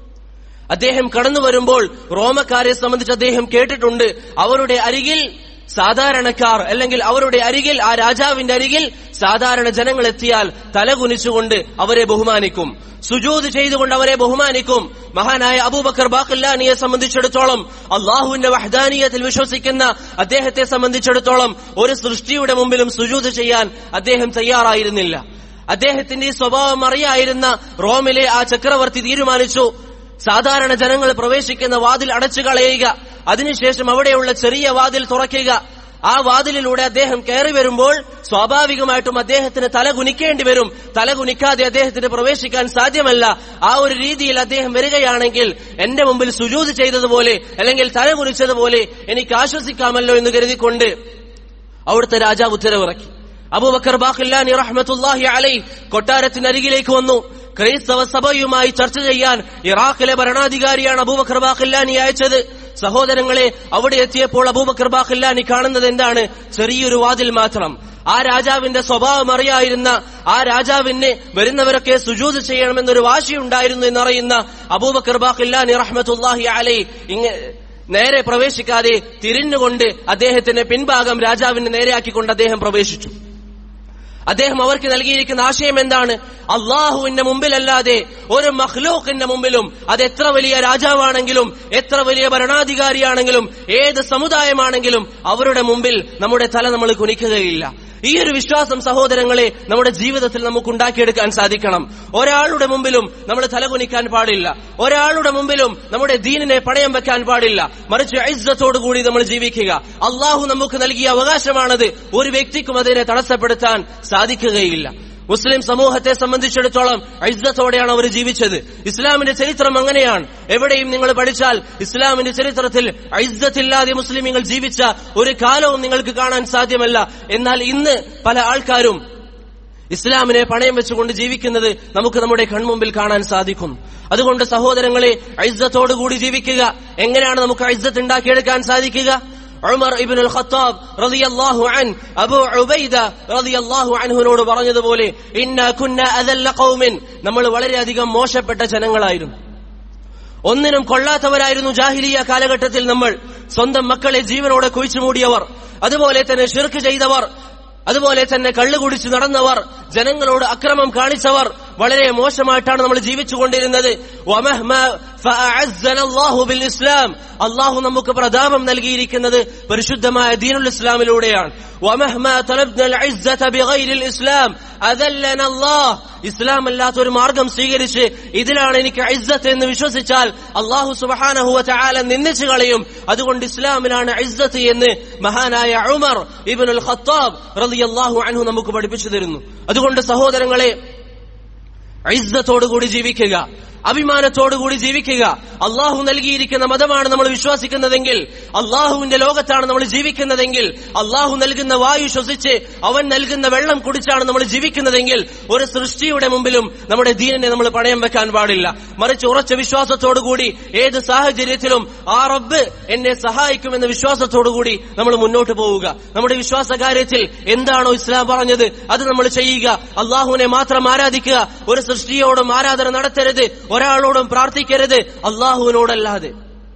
അദ്ദേഹം കടന്നു വരുമ്പോൾ റോമക്കാരെ സംബന്ധിച്ച് അദ്ദേഹം കേട്ടിട്ടുണ്ട് അവരുടെ അരികിൽ സാധാരണക്കാർ അല്ലെങ്കിൽ അവരുടെ അരികിൽ ആ രാജാവിന്റെ അരികിൽ സാധാരണ ജനങ്ങൾ എത്തിയാൽ തലകുനിച്ചുകൊണ്ട് അവരെ ബഹുമാനിക്കും സുജൂത് ചെയ്തുകൊണ്ട് അവരെ ബഹുമാനിക്കും മഹാനായ അബൂബക്കർ ബാഖില്ലാനിയെ സംബന്ധിച്ചിടത്തോളം അള്ളാഹുവിന്റെ വഹദാനീയത്തിൽ വിശ്വസിക്കുന്ന അദ്ദേഹത്തെ സംബന്ധിച്ചിടത്തോളം ഒരു സൃഷ്ടിയുടെ മുമ്പിലും സുജൂത് ചെയ്യാൻ അദ്ദേഹം തയ്യാറായിരുന്നില്ല അദ്ദേഹത്തിന്റെ ഈ സ്വഭാവം അറിയായിരുന്ന റോമിലെ ആ ചക്രവർത്തി തീരുമാനിച്ചു സാധാരണ ജനങ്ങൾ പ്രവേശിക്കുന്ന വാതിൽ അടച്ചു കളയുക അതിനുശേഷം അവിടെയുള്ള ചെറിയ വാതിൽ തുറക്കുക ആ വാതിലിലൂടെ അദ്ദേഹം കയറി വരുമ്പോൾ സ്വാഭാവികമായിട്ടും അദ്ദേഹത്തിന് തല കുനിക്കേണ്ടി വരും തല കുനിക്കാതെ അദ്ദേഹത്തിന് പ്രവേശിക്കാൻ സാധ്യമല്ല ആ ഒരു രീതിയിൽ അദ്ദേഹം വരികയാണെങ്കിൽ എന്റെ മുമ്പിൽ സുജൂത് ചെയ്തതുപോലെ അല്ലെങ്കിൽ തല കുനിച്ചതുപോലെ എനിക്ക് ആശ്വസിക്കാമല്ലോ എന്ന് കരുതിക്കൊണ്ട് അവിടുത്തെ രാജാവ് ഉത്തരവിറക്കി അബൂബക്കർ ബാഖില്ലാനി റഹ്മത്തുല്ലാഹി അലൈ കൊട്ടാരത്തിനരികിലേക്ക് വന്നു ക്രൈസ്തവ സഭയുമായി ചർച്ച ചെയ്യാൻ ഇറാഖിലെ ഭരണാധികാരിയാണ് അബൂബക്കർ ബാഖില്ലാനി അയച്ചത് സഹോദരങ്ങളെ അവിടെ എത്തിയപ്പോൾ അബൂബക്കർ ബാഖില്ലാനി കാണുന്നത് എന്താണ് ചെറിയൊരു വാതിൽ മാത്രം ആ രാജാവിന്റെ സ്വഭാവം അറിയായിരുന്ന ആ രാജാവിന് വരുന്നവരൊക്കെ സുജൂത് ചെയ്യണമെന്നൊരു വാശിയുണ്ടായിരുന്നു എന്നറിയുന്ന അബൂബക്കർ ബാഖില്ലാനി റഹ്മത്തുല്ലാഹി അലൈ ഇങ്ങ നേരെ പ്രവേശിക്കാതെ തിരിഞ്ഞുകൊണ്ട് അദ്ദേഹത്തിന്റെ പിൻഭാഗം രാജാവിന് നേരെയാക്കിക്കൊണ്ട് അദ്ദേഹം പ്രവേശിച്ചു അദ്ദേഹം അവർക്ക് നൽകിയിരിക്കുന്ന ആശയം എന്താണ് അള്ളാഹുവിന്റെ മുമ്പിലല്ലാതെ ഒരു മഹ്ലൂഖിന്റെ മുമ്പിലും അത് എത്ര വലിയ രാജാവാണെങ്കിലും എത്ര വലിയ ഭരണാധികാരിയാണെങ്കിലും ഏത് സമുദായമാണെങ്കിലും അവരുടെ മുമ്പിൽ നമ്മുടെ തല നമ്മൾ കുനിക്കുകയില്ല ഈ ഒരു വിശ്വാസം സഹോദരങ്ങളെ നമ്മുടെ ജീവിതത്തിൽ നമുക്ക് ഉണ്ടാക്കിയെടുക്കാൻ സാധിക്കണം ഒരാളുടെ മുമ്പിലും നമ്മൾ തലകുനിക്കാൻ പാടില്ല ഒരാളുടെ മുമ്പിലും നമ്മുടെ ദീനിനെ പണയം വെക്കാൻ പാടില്ല മറിച്ച് ഐസത്തോടുകൂടി നമ്മൾ ജീവിക്കുക അള്ളാഹു നമുക്ക് നൽകിയ അവകാശമാണത് ഒരു വ്യക്തിക്കും അതിനെ തടസ്സപ്പെടുത്താൻ സാധിക്കുകയില്ല മുസ്ലിം സമൂഹത്തെ സംബന്ധിച്ചിടത്തോളം ഐസത്തോടെയാണ് അവർ ജീവിച്ചത് ഇസ്ലാമിന്റെ ചരിത്രം അങ്ങനെയാണ് എവിടെയും നിങ്ങൾ പഠിച്ചാൽ ഇസ്ലാമിന്റെ ചരിത്രത്തിൽ ഐസത്തില്ലാതെ മുസ്ലിമുകൾ ജീവിച്ച ഒരു കാലവും നിങ്ങൾക്ക് കാണാൻ സാധ്യമല്ല എന്നാൽ ഇന്ന് പല ആൾക്കാരും ഇസ്ലാമിനെ പണയം വെച്ചുകൊണ്ട് ജീവിക്കുന്നത് നമുക്ക് നമ്മുടെ കൺമുമ്പിൽ കാണാൻ സാധിക്കും അതുകൊണ്ട് സഹോദരങ്ങളെ ഐസത്തോടുകൂടി ജീവിക്കുക എങ്ങനെയാണ് നമുക്ക് ഐസത്ത് ഉണ്ടാക്കിയെടുക്കാൻ സാധിക്കുക ഉമർ ഇബ്നുൽ ഖത്താബ് റളിയല്ലാഹു അൻ അബൂ ഉബൈദ റളിയല്ലാഹു അൻഹുനോട് പറഞ്ഞതുപോലെ ഇന്ന കുന്ന അദല്ല ഖൗമിൻ നമ്മൾ വളരെയധികം മോശപ്പെട്ട ജനങ്ങളായിരുന്നു ഒന്നിനും കൊള്ളാത്തവരായിരുന്നു ജാഹിലിയ കാലഘട്ടത്തിൽ നമ്മൾ സ്വന്തം മക്കളെ ജീവനോടെ കുഴിച്ചു മൂടിയവർ അതുപോലെ തന്നെ ഷിർക്ക് ചെയ്തവർ അതുപോലെ തന്നെ കള്ളു കുടിച്ചു നടന്നവർ ജനങ്ങളോട് അക്രമം കാണിച്ചവർ വളരെ മോശമായിട്ടാണ് നമ്മൾ ജീവിച്ചുകൊണ്ടിരുന്നത് ഇസ്ലാം അള്ളാഹു നമുക്ക് പ്രതാപം നൽകിയിരിക്കുന്നത് പരിശുദ്ധമായ ദീനുൽ ഇസ്ലാമിലൂടെയാണ് ഇസ്ലാം ഇസ്ലാം അല്ലാത്ത ഒരു മാർഗം സ്വീകരിച്ച് ഇതിലാണ് എനിക്ക് ഇസ്സത്ത് എന്ന് വിശ്വസിച്ചാൽ അള്ളാഹു സുബാനഹുവ ചാല നിന്ദിച്ചു കളയും അതുകൊണ്ട് ഇസ്ലാമിലാണ് ഇസ്സത്ത് എന്ന് മഹാനായ ഉമർ ഇബിനുൽ ഖത്താബ് റളിയല്ലാഹു അൻഹു നമുക്ക് പഠിപ്പിച്ചു തരുന്നു അതുകൊണ്ട് സഹോദരങ്ങളെ ഐസത്തോടുകൂടി ജീവിക്കുക അഭിമാനത്തോടുകൂടി ജീവിക്കുക അള്ളാഹു നൽകിയിരിക്കുന്ന മതമാണ് നമ്മൾ വിശ്വസിക്കുന്നതെങ്കിൽ അള്ളാഹുവിന്റെ ലോകത്താണ് നമ്മൾ ജീവിക്കുന്നതെങ്കിൽ അള്ളാഹു നൽകുന്ന വായു ശ്വസിച്ച് അവൻ നൽകുന്ന വെള്ളം കുടിച്ചാണ് നമ്മൾ ജീവിക്കുന്നതെങ്കിൽ ഒരു സൃഷ്ടിയുടെ മുമ്പിലും നമ്മുടെ ദീനിനെ നമ്മൾ പണയം വെക്കാൻ പാടില്ല മറിച്ച് ഉറച്ച വിശ്വാസത്തോടുകൂടി ഏത് സാഹചര്യത്തിലും ആ റബ്ബ് എന്നെ സഹായിക്കുമെന്ന വിശ്വാസത്തോടുകൂടി നമ്മൾ മുന്നോട്ട് പോവുക നമ്മുടെ വിശ്വാസ കാര്യത്തിൽ എന്താണോ ഇസ്ലാം പറഞ്ഞത് അത് നമ്മൾ ചെയ്യുക അള്ളാഹുവിനെ മാത്രം ആരാധിക്കുക ഒരു സൃഷ്ടിയോടും ആരാധന നടത്തരുത് ഒരാളോടും പ്രാർത്ഥിക്കരുത് അള്ളാഹുവിനോടല്ലാതെ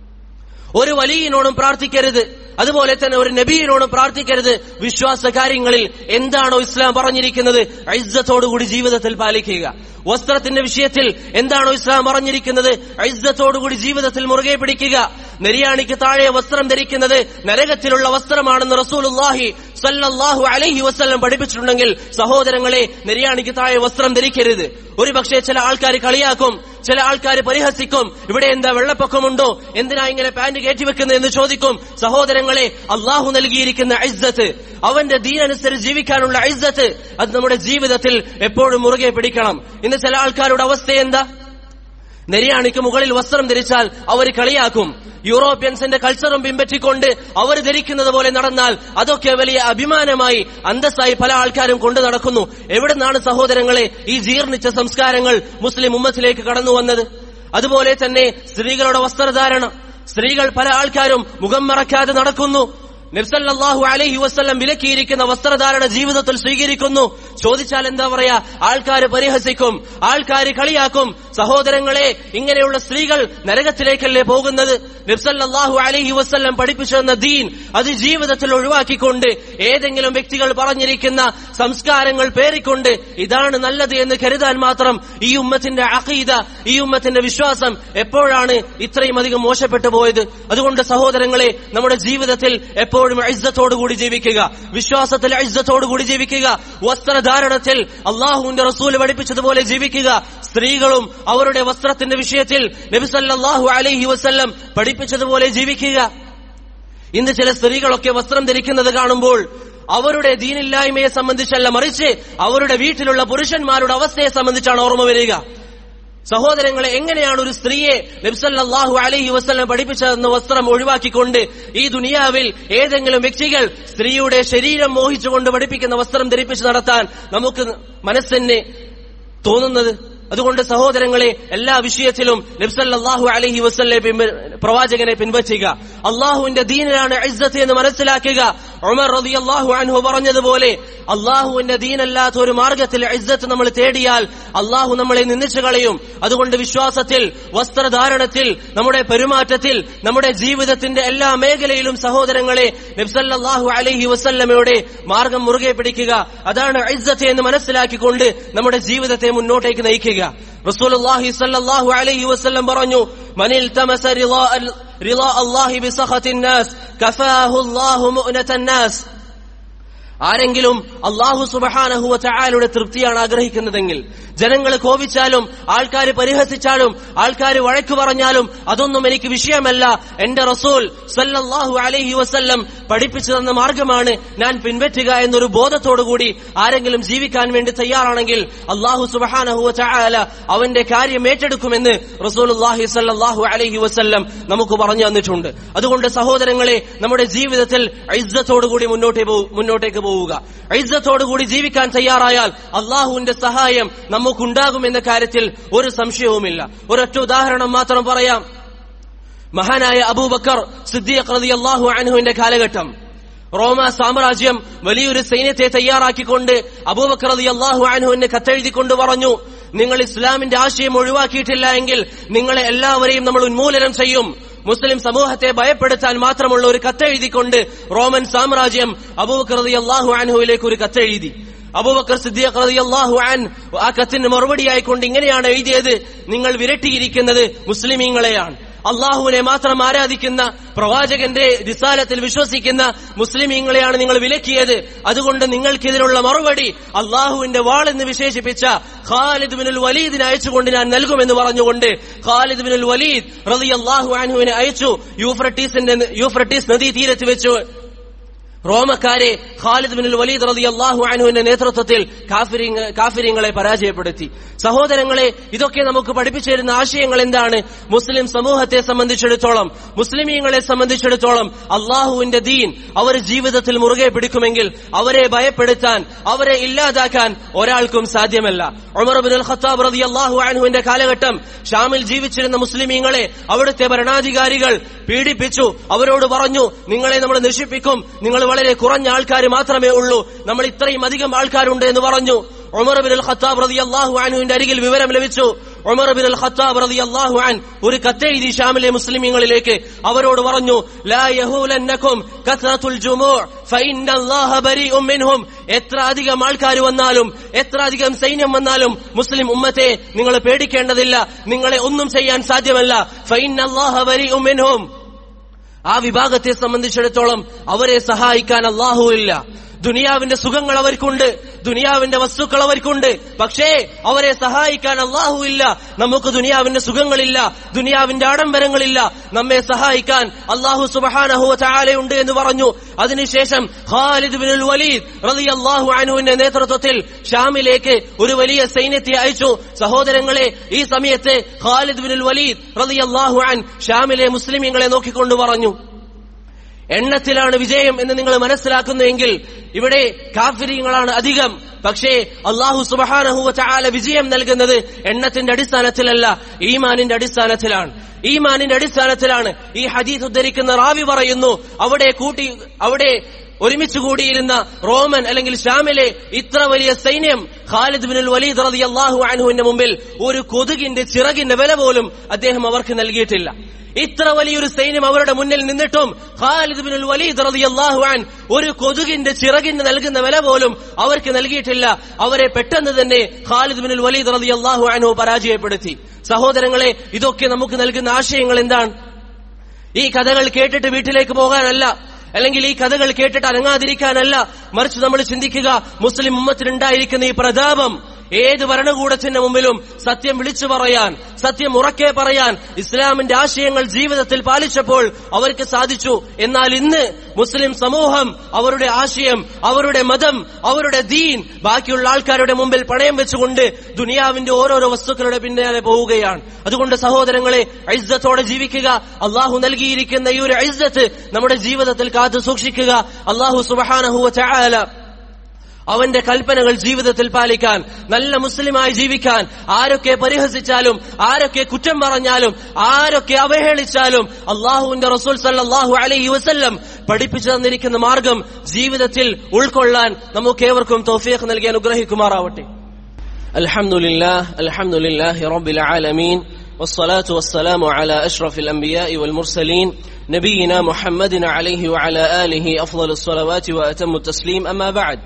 ഒരു വലിയനോടും പ്രാർത്ഥിക്കരുത് അതുപോലെ തന്നെ ഒരു നബിയിനോടും പ്രാർത്ഥിക്കരുത് വിശ്വാസ കാര്യങ്ങളിൽ എന്താണോ ഇസ്ലാം പറഞ്ഞിരിക്കുന്നത് ഐസത്തോടുകൂടി ജീവിതത്തിൽ പാലിക്കുക വസ്ത്രത്തിന്റെ വിഷയത്തിൽ എന്താണോ ഇസ്ലാം പറഞ്ഞിരിക്കുന്നത് ഐസത്തോടുകൂടി ജീവിതത്തിൽ മുറുകെ പിടിക്കുക നെരിയാണിക്ക് താഴെ വസ്ത്രം ധരിക്കുന്നത് നരകത്തിലുള്ള വസ്ത്രമാണെന്ന് റസൂലുല്ലാഹി സല്ലല്ലാഹു അലൈഹി വസ്ലം പഠിപ്പിച്ചിട്ടുണ്ടെങ്കിൽ സഹോദരങ്ങളെ നെരിയാണിക്ക് താഴെ വസ്ത്രം ധരിക്കരുത് ഒരു പക്ഷേ ചില ആൾക്കാർ കളിയാക്കും ചില ആൾക്കാർ പരിഹസിക്കും ഇവിടെ എന്താ വെള്ളപ്പൊക്കമുണ്ടോ എന്തിനാ ഇങ്ങനെ പാന്റ് കയറ്റിവെക്കുന്നത് എന്ന് ചോദിക്കും സഹോദരങ്ങളെ അള്ളാഹു നൽകിയിരിക്കുന്ന ഐസത്ത് അവന്റെ ദീനനുസരിച്ച് ജീവിക്കാനുള്ള ഐസത്ത് അത് നമ്മുടെ ജീവിതത്തിൽ എപ്പോഴും മുറുകെ പിടിക്കണം ഇന്ന് ചില ആൾക്കാരുടെ അവസ്ഥ എന്താ നെരിയാണിക്ക് മുകളിൽ വസ്ത്രം ധരിച്ചാൽ അവർ കളിയാക്കും യൂറോപ്യൻസിന്റെ കൾച്ചറും പിൻപറ്റിക്കൊണ്ട് അവർ ധരിക്കുന്നത് പോലെ നടന്നാൽ അതൊക്കെ വലിയ അഭിമാനമായി അന്തസ്സായി പല ആൾക്കാരും കൊണ്ടു നടക്കുന്നു എവിടെ നിന്നാണ് സഹോദരങ്ങളെ ഈ ജീർണിച്ച സംസ്കാരങ്ങൾ മുസ്ലിം ഉമ്മത്തിലേക്ക് കടന്നു വന്നത് അതുപോലെ തന്നെ സ്ത്രീകളുടെ വസ്ത്രധാരണം സ്ത്രീകൾ പല ആൾക്കാരും മുഖം മറക്കാതെ നടക്കുന്നു നബ്സല്ലാഹു അലൈഹി വസ്ല്ലം വിലക്കിയിരിക്കുന്ന വസ്ത്രധാരണ ജീവിതത്തിൽ സ്വീകരിക്കുന്നു ചോദിച്ചാൽ എന്താ പറയാ ആൾക്കാർ പരിഹസിക്കും ആൾക്കാർ കളിയാക്കും സഹോദരങ്ങളെ ഇങ്ങനെയുള്ള സ്ത്രീകൾ നരകത്തിലേക്കല്ലേ പോകുന്നത് നബ്സല്ലാഹു അലൈഹി വസ്ല്ലം പഠിപ്പിച്ചു തന്ന ദീൻ അത് ജീവിതത്തിൽ ഒഴിവാക്കിക്കൊണ്ട് ഏതെങ്കിലും വ്യക്തികൾ പറഞ്ഞിരിക്കുന്ന സംസ്കാരങ്ങൾ പേറിക്കൊണ്ട് ഇതാണ് നല്ലത് എന്ന് കരുതാൻ മാത്രം ഈ ഉമ്മത്തിന്റെ അഖീദ ഈ ഉമ്മത്തിന്റെ വിശ്വാസം എപ്പോഴാണ് ഇത്രയും അധികം മോശപ്പെട്ടു പോയത് അതുകൊണ്ട് സഹോദരങ്ങളെ നമ്മുടെ ജീവിതത്തിൽ എപ്പോഴും കൂടി ജീവിക്കുക വിശ്വാസത്തിൽ കൂടി ജീവിക്കുക വസ്ത്രധാരണത്തിൽ അള്ളാഹുവിന്റെ റസൂൽ പഠിപ്പിച്ചതുപോലെ ജീവിക്കുക സ്ത്രീകളും അവരുടെ വസ്ത്രത്തിന്റെ വിഷയത്തിൽ നബിസല്ലാഹു അലൈഹി വസ്ല്ലം പഠിപ്പിച്ചതുപോലെ ജീവിക്കുക ഇന്ന് ചില സ്ത്രീകളൊക്കെ വസ്ത്രം ധരിക്കുന്നത് കാണുമ്പോൾ അവരുടെ ദീനില്ലായ്മയെ സംബന്ധിച്ചല്ല മറിച്ച് അവരുടെ വീട്ടിലുള്ള പുരുഷന്മാരുടെ അവസ്ഥയെ സംബന്ധിച്ചാണ് ഓർമ്മ വരിക സഹോദരങ്ങളെ എങ്ങനെയാണ് ഒരു സ്ത്രീയെ നബ്സല്ലാഹു അലൈഹി വസ്ലം പഠിപ്പിച്ചതെന്ന വസ്ത്രം ഒഴിവാക്കിക്കൊണ്ട് ഈ ദുനിയാവിൽ ഏതെങ്കിലും വ്യക്തികൾ സ്ത്രീയുടെ ശരീരം മോഹിച്ചുകൊണ്ട് പഠിപ്പിക്കുന്ന വസ്ത്രം ധരിപ്പിച്ച് നടത്താൻ നമുക്ക് മനസ്സിന് തോന്നുന്നത് അതുകൊണ്ട് സഹോദരങ്ങളെ എല്ലാ വിഷയത്തിലും നബ്സല്ലാഹു അലഹി വസ്ല്ലെ പ്രവാചകനെ പിൻവച്ചുക അള്ളാഹുവിന്റെ ദീനിലാണ് ഇസ്സത്ത് എന്ന് മനസ്സിലാക്കുക ഉമർ റതി അള്ളാഹു അൻഹു പറഞ്ഞതുപോലെ അള്ളാഹുവിന്റെ ദീനല്ലാത്ത ഒരു മാർഗത്തിൽ ഇസ്സത്ത് നമ്മൾ തേടിയാൽ അള്ളാഹു നമ്മളെ നിന്ദിച്ചു കളയും അതുകൊണ്ട് വിശ്വാസത്തിൽ വസ്ത്രധാരണത്തിൽ നമ്മുടെ പെരുമാറ്റത്തിൽ നമ്മുടെ ജീവിതത്തിന്റെ എല്ലാ മേഖലയിലും സഹോദരങ്ങളെ നബ്സല്ലാഹു അലഹി വസ്ല്ലമയുടെ മാർഗം മുറുകെ പിടിക്കുക അതാണ് ഇസ്സത്ത് എന്ന് മനസ്സിലാക്കിക്കൊണ്ട് നമ്മുടെ ജീവിതത്തെ മുന്നോട്ടേക്ക് നയിക്കുക റസൂലുള്ളാഹി സ്വല്ലല്ലാഹു അലൈഹി വസല്ലം പറഞ്ഞു മനിൽ തമസ റിളാ റിളാ അല്ലാഹി ബിസഖത്തിൻ നാസ് കഫാഹു അല്ലാഹു മുഅനതൻ നാസ് ആരെങ്കിലും അള്ളാഹു സുബഹാനഹുവ ചായാലുടെ തൃപ്തിയാണ് ആഗ്രഹിക്കുന്നതെങ്കിൽ ജനങ്ങൾ കോപിച്ചാലും ആൾക്കാർ പരിഹസിച്ചാലും ആൾക്കാർ വഴക്കു പറഞ്ഞാലും അതൊന്നും എനിക്ക് വിഷയമല്ല എന്റെ റസൂൽ സല്ലല്ലാഹു അലൈഹി വസല്ലം പഠിപ്പിച്ചു തന്ന മാർഗമാണ് ഞാൻ പിൻപറ്റുക എന്നൊരു ബോധത്തോടുകൂടി ആരെങ്കിലും ജീവിക്കാൻ വേണ്ടി തയ്യാറാണെങ്കിൽ അള്ളാഹു സുബഹാനഹുവ ചായാല അവന്റെ കാര്യം ഏറ്റെടുക്കുമെന്ന് റസൂലുല്ലാഹി സല്ലല്ലാഹു അലൈഹി വസല്ലം നമുക്ക് പറഞ്ഞു തന്നിട്ടുണ്ട് അതുകൊണ്ട് സഹോദരങ്ങളെ നമ്മുടെ ജീവിതത്തിൽ ഐസത്തോടുകൂടി മുന്നോട്ടേ മുന്നോട്ടേക്ക് പോവുക ഐസത്തോടുകൂടി ജീവിക്കാൻ തയ്യാറായാൽ അള്ളാഹുവിന്റെ സഹായം നമുക്കുണ്ടാകുമെന്ന കാര്യത്തിൽ ഒരു സംശയവുമില്ല ഒരൊറ്റ ഉദാഹരണം മാത്രം പറയാം മഹാനായ അബൂബക്കർ സിദ്ദീഖ് റളിയല്ലാഹു അൻഹുവിന്റെ കാലഘട്ടം റോമ സാമ്രാജ്യം വലിയൊരു സൈന്യത്തെ തയ്യാറാക്കിക്കൊണ്ട് അബൂബക്കർ റളിയല്ലാഹു അൻഹുവിന് കത്തെഴുതിക്കൊണ്ട് പറഞ്ഞു നിങ്ങൾ ഇസ്ലാമിന്റെ ആശയം ഒഴിവാക്കിയിട്ടില്ല എങ്കിൽ നിങ്ങളെ എല്ലാവരെയും നമ്മൾ ഉന്മൂലനം ചെയ്യും മുസ്ലിം സമൂഹത്തെ ഭയപ്പെടുത്താൻ മാത്രമുള്ള ഒരു കത്തെഴുതിക്കൊണ്ട് റോമൻ സാമ്രാജ്യം അബൂബക്കർ റളിയല്ലാഹു അൻഹുവിലേക്ക് ഒരു കത്തെഴുതി അബൂബക്കർ സിദ്ദീഖ് റളിയല്ലാഹു അൻ ആ കത്തിന് മറുപടിയായിക്കൊണ്ട് ഇങ്ങനെയാണ് എഴുതിയത് നിങ്ങൾ വിരട്ടിയിരിക്കുന്നത് മുസ്ലിമീങ്ങളെയാണ് അള്ളാഹുവിനെ മാത്രം ആരാധിക്കുന്ന പ്രവാചകന്റെ റിസാലത്തിൽ വിശ്വസിക്കുന്ന മുസ്ലിമീങ്ങളെയാണ് നിങ്ങൾ വിലക്കിയത് അതുകൊണ്ട് നിങ്ങൾക്കിതിനുള്ള മറുപടി അള്ളാഹുവിന്റെ വാൾ എന്ന് വിശേഷിപ്പിച്ച ഖാലിദ് ബിനുൽ വലീദിന് അയച്ചുകൊണ്ട് ഞാൻ നൽകുമെന്ന് പറഞ്ഞുകൊണ്ട് ഖാലിദ് ബിനുൽ വലീദ് റലി അള്ളാഹു അൻഹുവിനെ അയച്ചു യൂഫ്രട്ടീസിന്റെ യൂഫ്രട്ടീസ് നദീ തീരത്ത് വെച്ചു റോമക്കാരെ ഖാലിദ് ബിൻ വലീദ് റതി അള്ളാഹു അനുവിന്റെ നേതൃത്വത്തിൽ കാഫിരിങ്ങളെ പരാജയപ്പെടുത്തി സഹോദരങ്ങളെ ഇതൊക്കെ നമുക്ക് പഠിപ്പിച്ചു തരുന്ന ആശയങ്ങൾ എന്താണ് മുസ്ലിം സമൂഹത്തെ സംബന്ധിച്ചിടത്തോളം മുസ്ലിമീങ്ങളെ സംബന്ധിച്ചിടത്തോളം അള്ളാഹുവിന്റെ ദീൻ അവർ ജീവിതത്തിൽ മുറുകെ പിടിക്കുമെങ്കിൽ അവരെ ഭയപ്പെടുത്താൻ അവരെ ഇല്ലാതാക്കാൻ ഒരാൾക്കും സാധ്യമല്ല ഉമർ ബിൻ ഖത്താബ് റതി അള്ളാഹു അൻഹുവിന്റെ കാലഘട്ടം ഷാമിൽ ജീവിച്ചിരുന്ന മുസ്ലിമീങ്ങളെ അവിടുത്തെ ഭരണാധികാരികൾ പീഡിപ്പിച്ചു അവരോട് പറഞ്ഞു നിങ്ങളെ നമ്മൾ നശിപ്പിക്കും നിങ്ങൾ വളരെ കുറഞ്ഞ ആൾക്കാർ മാത്രമേ ഉള്ളൂ നമ്മൾ ഇത്രയും അധികം ആൾക്കാരുണ്ട് എന്ന് പറഞ്ഞു ഉമർ ബിൻ ഖത്താബ് റതി അള്ളാഹു അൻഹുവിന്റെ അരികിൽ വിവരം ലഭിച്ചു ഉമർ ബിൻ ഖത്താബ് റതി അള്ളാഹു അൻ ഒരു കത്തെഴുതി ഷാമിലെ മുസ്ലിമീങ്ങളിലേക്ക് അവരോട് പറഞ്ഞു ലാ യഹൂലന്നകും കസ്റത്തുൽ ജുമൂഅ് ഫഇന്നല്ലാഹ ബരീഉം മിൻഹും എത്ര അധികം ആൾക്കാർ വന്നാലും എത്ര അധികം സൈന്യം വന്നാലും മുസ്ലിം ഉമ്മത്തെ നിങ്ങൾ പേടിക്കേണ്ടതില്ല നിങ്ങളെ ഒന്നും ചെയ്യാൻ സാധ്യമല്ല ഫഇന്നല്ലാഹ ബരീഉം മിൻഹും ആ വിഭാഗത്തെ സംബന്ധിച്ചിടത്തോളം അവരെ സഹായിക്കാൻ അള്ളാഹുവില്ല ദുനിയാവിന്റെ സുഖങ്ങൾ അവർക്കുണ്ട് ദുനിയാവിന്റെ വസ്തുക്കൾ അവർക്കുണ്ട് പക്ഷേ അവരെ സഹായിക്കാൻ അള്ളാഹു ഇല്ല നമുക്ക് ദുനിയാവിന്റെ സുഖങ്ങളില്ല ദുനിയാവിന്റെ ആഡംബരങ്ങളില്ല നമ്മെ സഹായിക്കാൻ അള്ളാഹു സുബഹാനഹു ചാലയുണ്ട് എന്ന് പറഞ്ഞു അതിനുശേഷം ഖാലിദ് ബിനുൽ വലീദ് റതി അള്ളാഹു അനുവിന്റെ നേതൃത്വത്തിൽ ഷാമിലേക്ക് ഒരു വലിയ സൈന്യത്തെ അയച്ചു സഹോദരങ്ങളെ ഈ സമയത്ത് ഖാലിദ് ബിനുൽ വലീദ് റതി അള്ളാഹു അൻ ഷാമിലെ മുസ്ലിമീങ്ങളെ നോക്കിക്കൊണ്ട് പറഞ്ഞു എണ്ണത്തിലാണ് വിജയം എന്ന് നിങ്ങൾ മനസ്സിലാക്കുന്നുവെങ്കിൽ ഇവിടെ കാഫിര്യങ്ങളാണ് അധികം പക്ഷേ അള്ളാഹു സുബഹാനഹുവ ചാല വിജയം നൽകുന്നത് എണ്ണത്തിന്റെ അടിസ്ഥാനത്തിലല്ല ഈമാനിന്റെ അടിസ്ഥാനത്തിലാണ് ഈമാനിന്റെ അടിസ്ഥാനത്തിലാണ് ഈ ഹദീസ് ഉദ്ധരിക്കുന്ന റാവി പറയുന്നു അവിടെ കൂട്ടി അവിടെ ഒരുമിച്ച് കൂടിയിരുന്ന റോമൻ അല്ലെങ്കിൽ ഷാമിലെ ഇത്ര വലിയ സൈന്യം ഖാലിദ് ബിൻ വലീദ് റളിയല്ലാഹു അൻഹുവിന്റെ മുമ്പിൽ ഒരു കൊതുകിന്റെ ചിറകിന്റെ വില പോലും അദ്ദേഹം അവർക്ക് നൽകിയിട്ടില്ല ഇത്ര വലിയൊരു സൈന്യം അവരുടെ മുന്നിൽ നിന്നിട്ടും ഖാലിദ് ബിൻ വലീദ് റളിയല്ലാഹു അൻ ഒരു കൊതുകിന്റെ ചിറകിന് നൽകുന്ന വില പോലും അവർക്ക് നൽകിയിട്ടില്ല അവരെ പെട്ടെന്ന് തന്നെ ഖാലിദ് ബിൻ വലീദ് റളിയല്ലാഹു അൻഹു പരാജയപ്പെടുത്തി സഹോദരങ്ങളെ ഇതൊക്കെ നമുക്ക് നൽകുന്ന ആശയങ്ങൾ എന്താണ് ഈ കഥകൾ കേട്ടിട്ട് വീട്ടിലേക്ക് പോകാനല്ല അല്ലെങ്കിൽ ഈ കഥകൾ കേട്ടിട്ട് അനങ്ങാതിരിക്കാനല്ല മറിച്ച് നമ്മൾ ചിന്തിക്കുക മുസ്ലിം ഉമ്മത്തിനുണ്ടായിരിക്കുന്ന ഈ പ്രതാപം ഏത് ഭരണകൂടത്തിന്റെ മുമ്പിലും സത്യം വിളിച്ചു പറയാൻ സത്യം ഉറക്കെ പറയാൻ ഇസ്ലാമിന്റെ ആശയങ്ങൾ ജീവിതത്തിൽ പാലിച്ചപ്പോൾ അവർക്ക് സാധിച്ചു എന്നാൽ ഇന്ന് മുസ്ലിം സമൂഹം അവരുടെ ആശയം അവരുടെ മതം അവരുടെ ദീൻ ബാക്കിയുള്ള ആൾക്കാരുടെ മുമ്പിൽ പണയം വെച്ചുകൊണ്ട് ദുനിയാവിന്റെ ഓരോരോ വസ്തുക്കളുടെ പിന്നാലെ പോവുകയാണ് അതുകൊണ്ട് സഹോദരങ്ങളെ ഐസത്തോടെ ജീവിക്കുക അള്ളാഹു നൽകിയിരിക്കുന്ന ഈ ഒരു ഐസത്ത് നമ്മുടെ ജീവിതത്തിൽ കാത്തു സൂക്ഷിക്കുക അള്ളാഹു സുബഹാനഹുവ ചായാല അവന്റെ കൽപ്പനകൾ ജീവിതത്തിൽ പാലിക്കാൻ നല്ല മുസ്ലിമായി ജീവിക്കാൻ ആരൊക്കെ പരിഹസിച്ചാലും ആരൊക്കെ കുറ്റം പറഞ്ഞാലും ആരൊക്കെ അവഹേളിച്ചാലും അള്ളാഹുവിന്റെ റസൂൽ സല്ലാഹു അലൈഹി വസല്ലം പഠിപ്പിച്ചു തന്നിരിക്കുന്ന മാർഗം ജീവിതത്തിൽ ഉൾക്കൊള്ളാൻ നമുക്ക് ഏവർക്കും തോഫിയക്ക് നൽകി അനുഗ്രഹിക്കുമാറാവട്ടെ അൽഹംദുലില്ലാഹ് അൽഹംദുലില്ലാഹി റബ്ബിൽ ആലമീൻ والصلاة والسلام على أشرف الأنبياء والمرسلين نبينا محمد عليه وعلى آله أفضل الصلوات وأتم التسليم أما بعد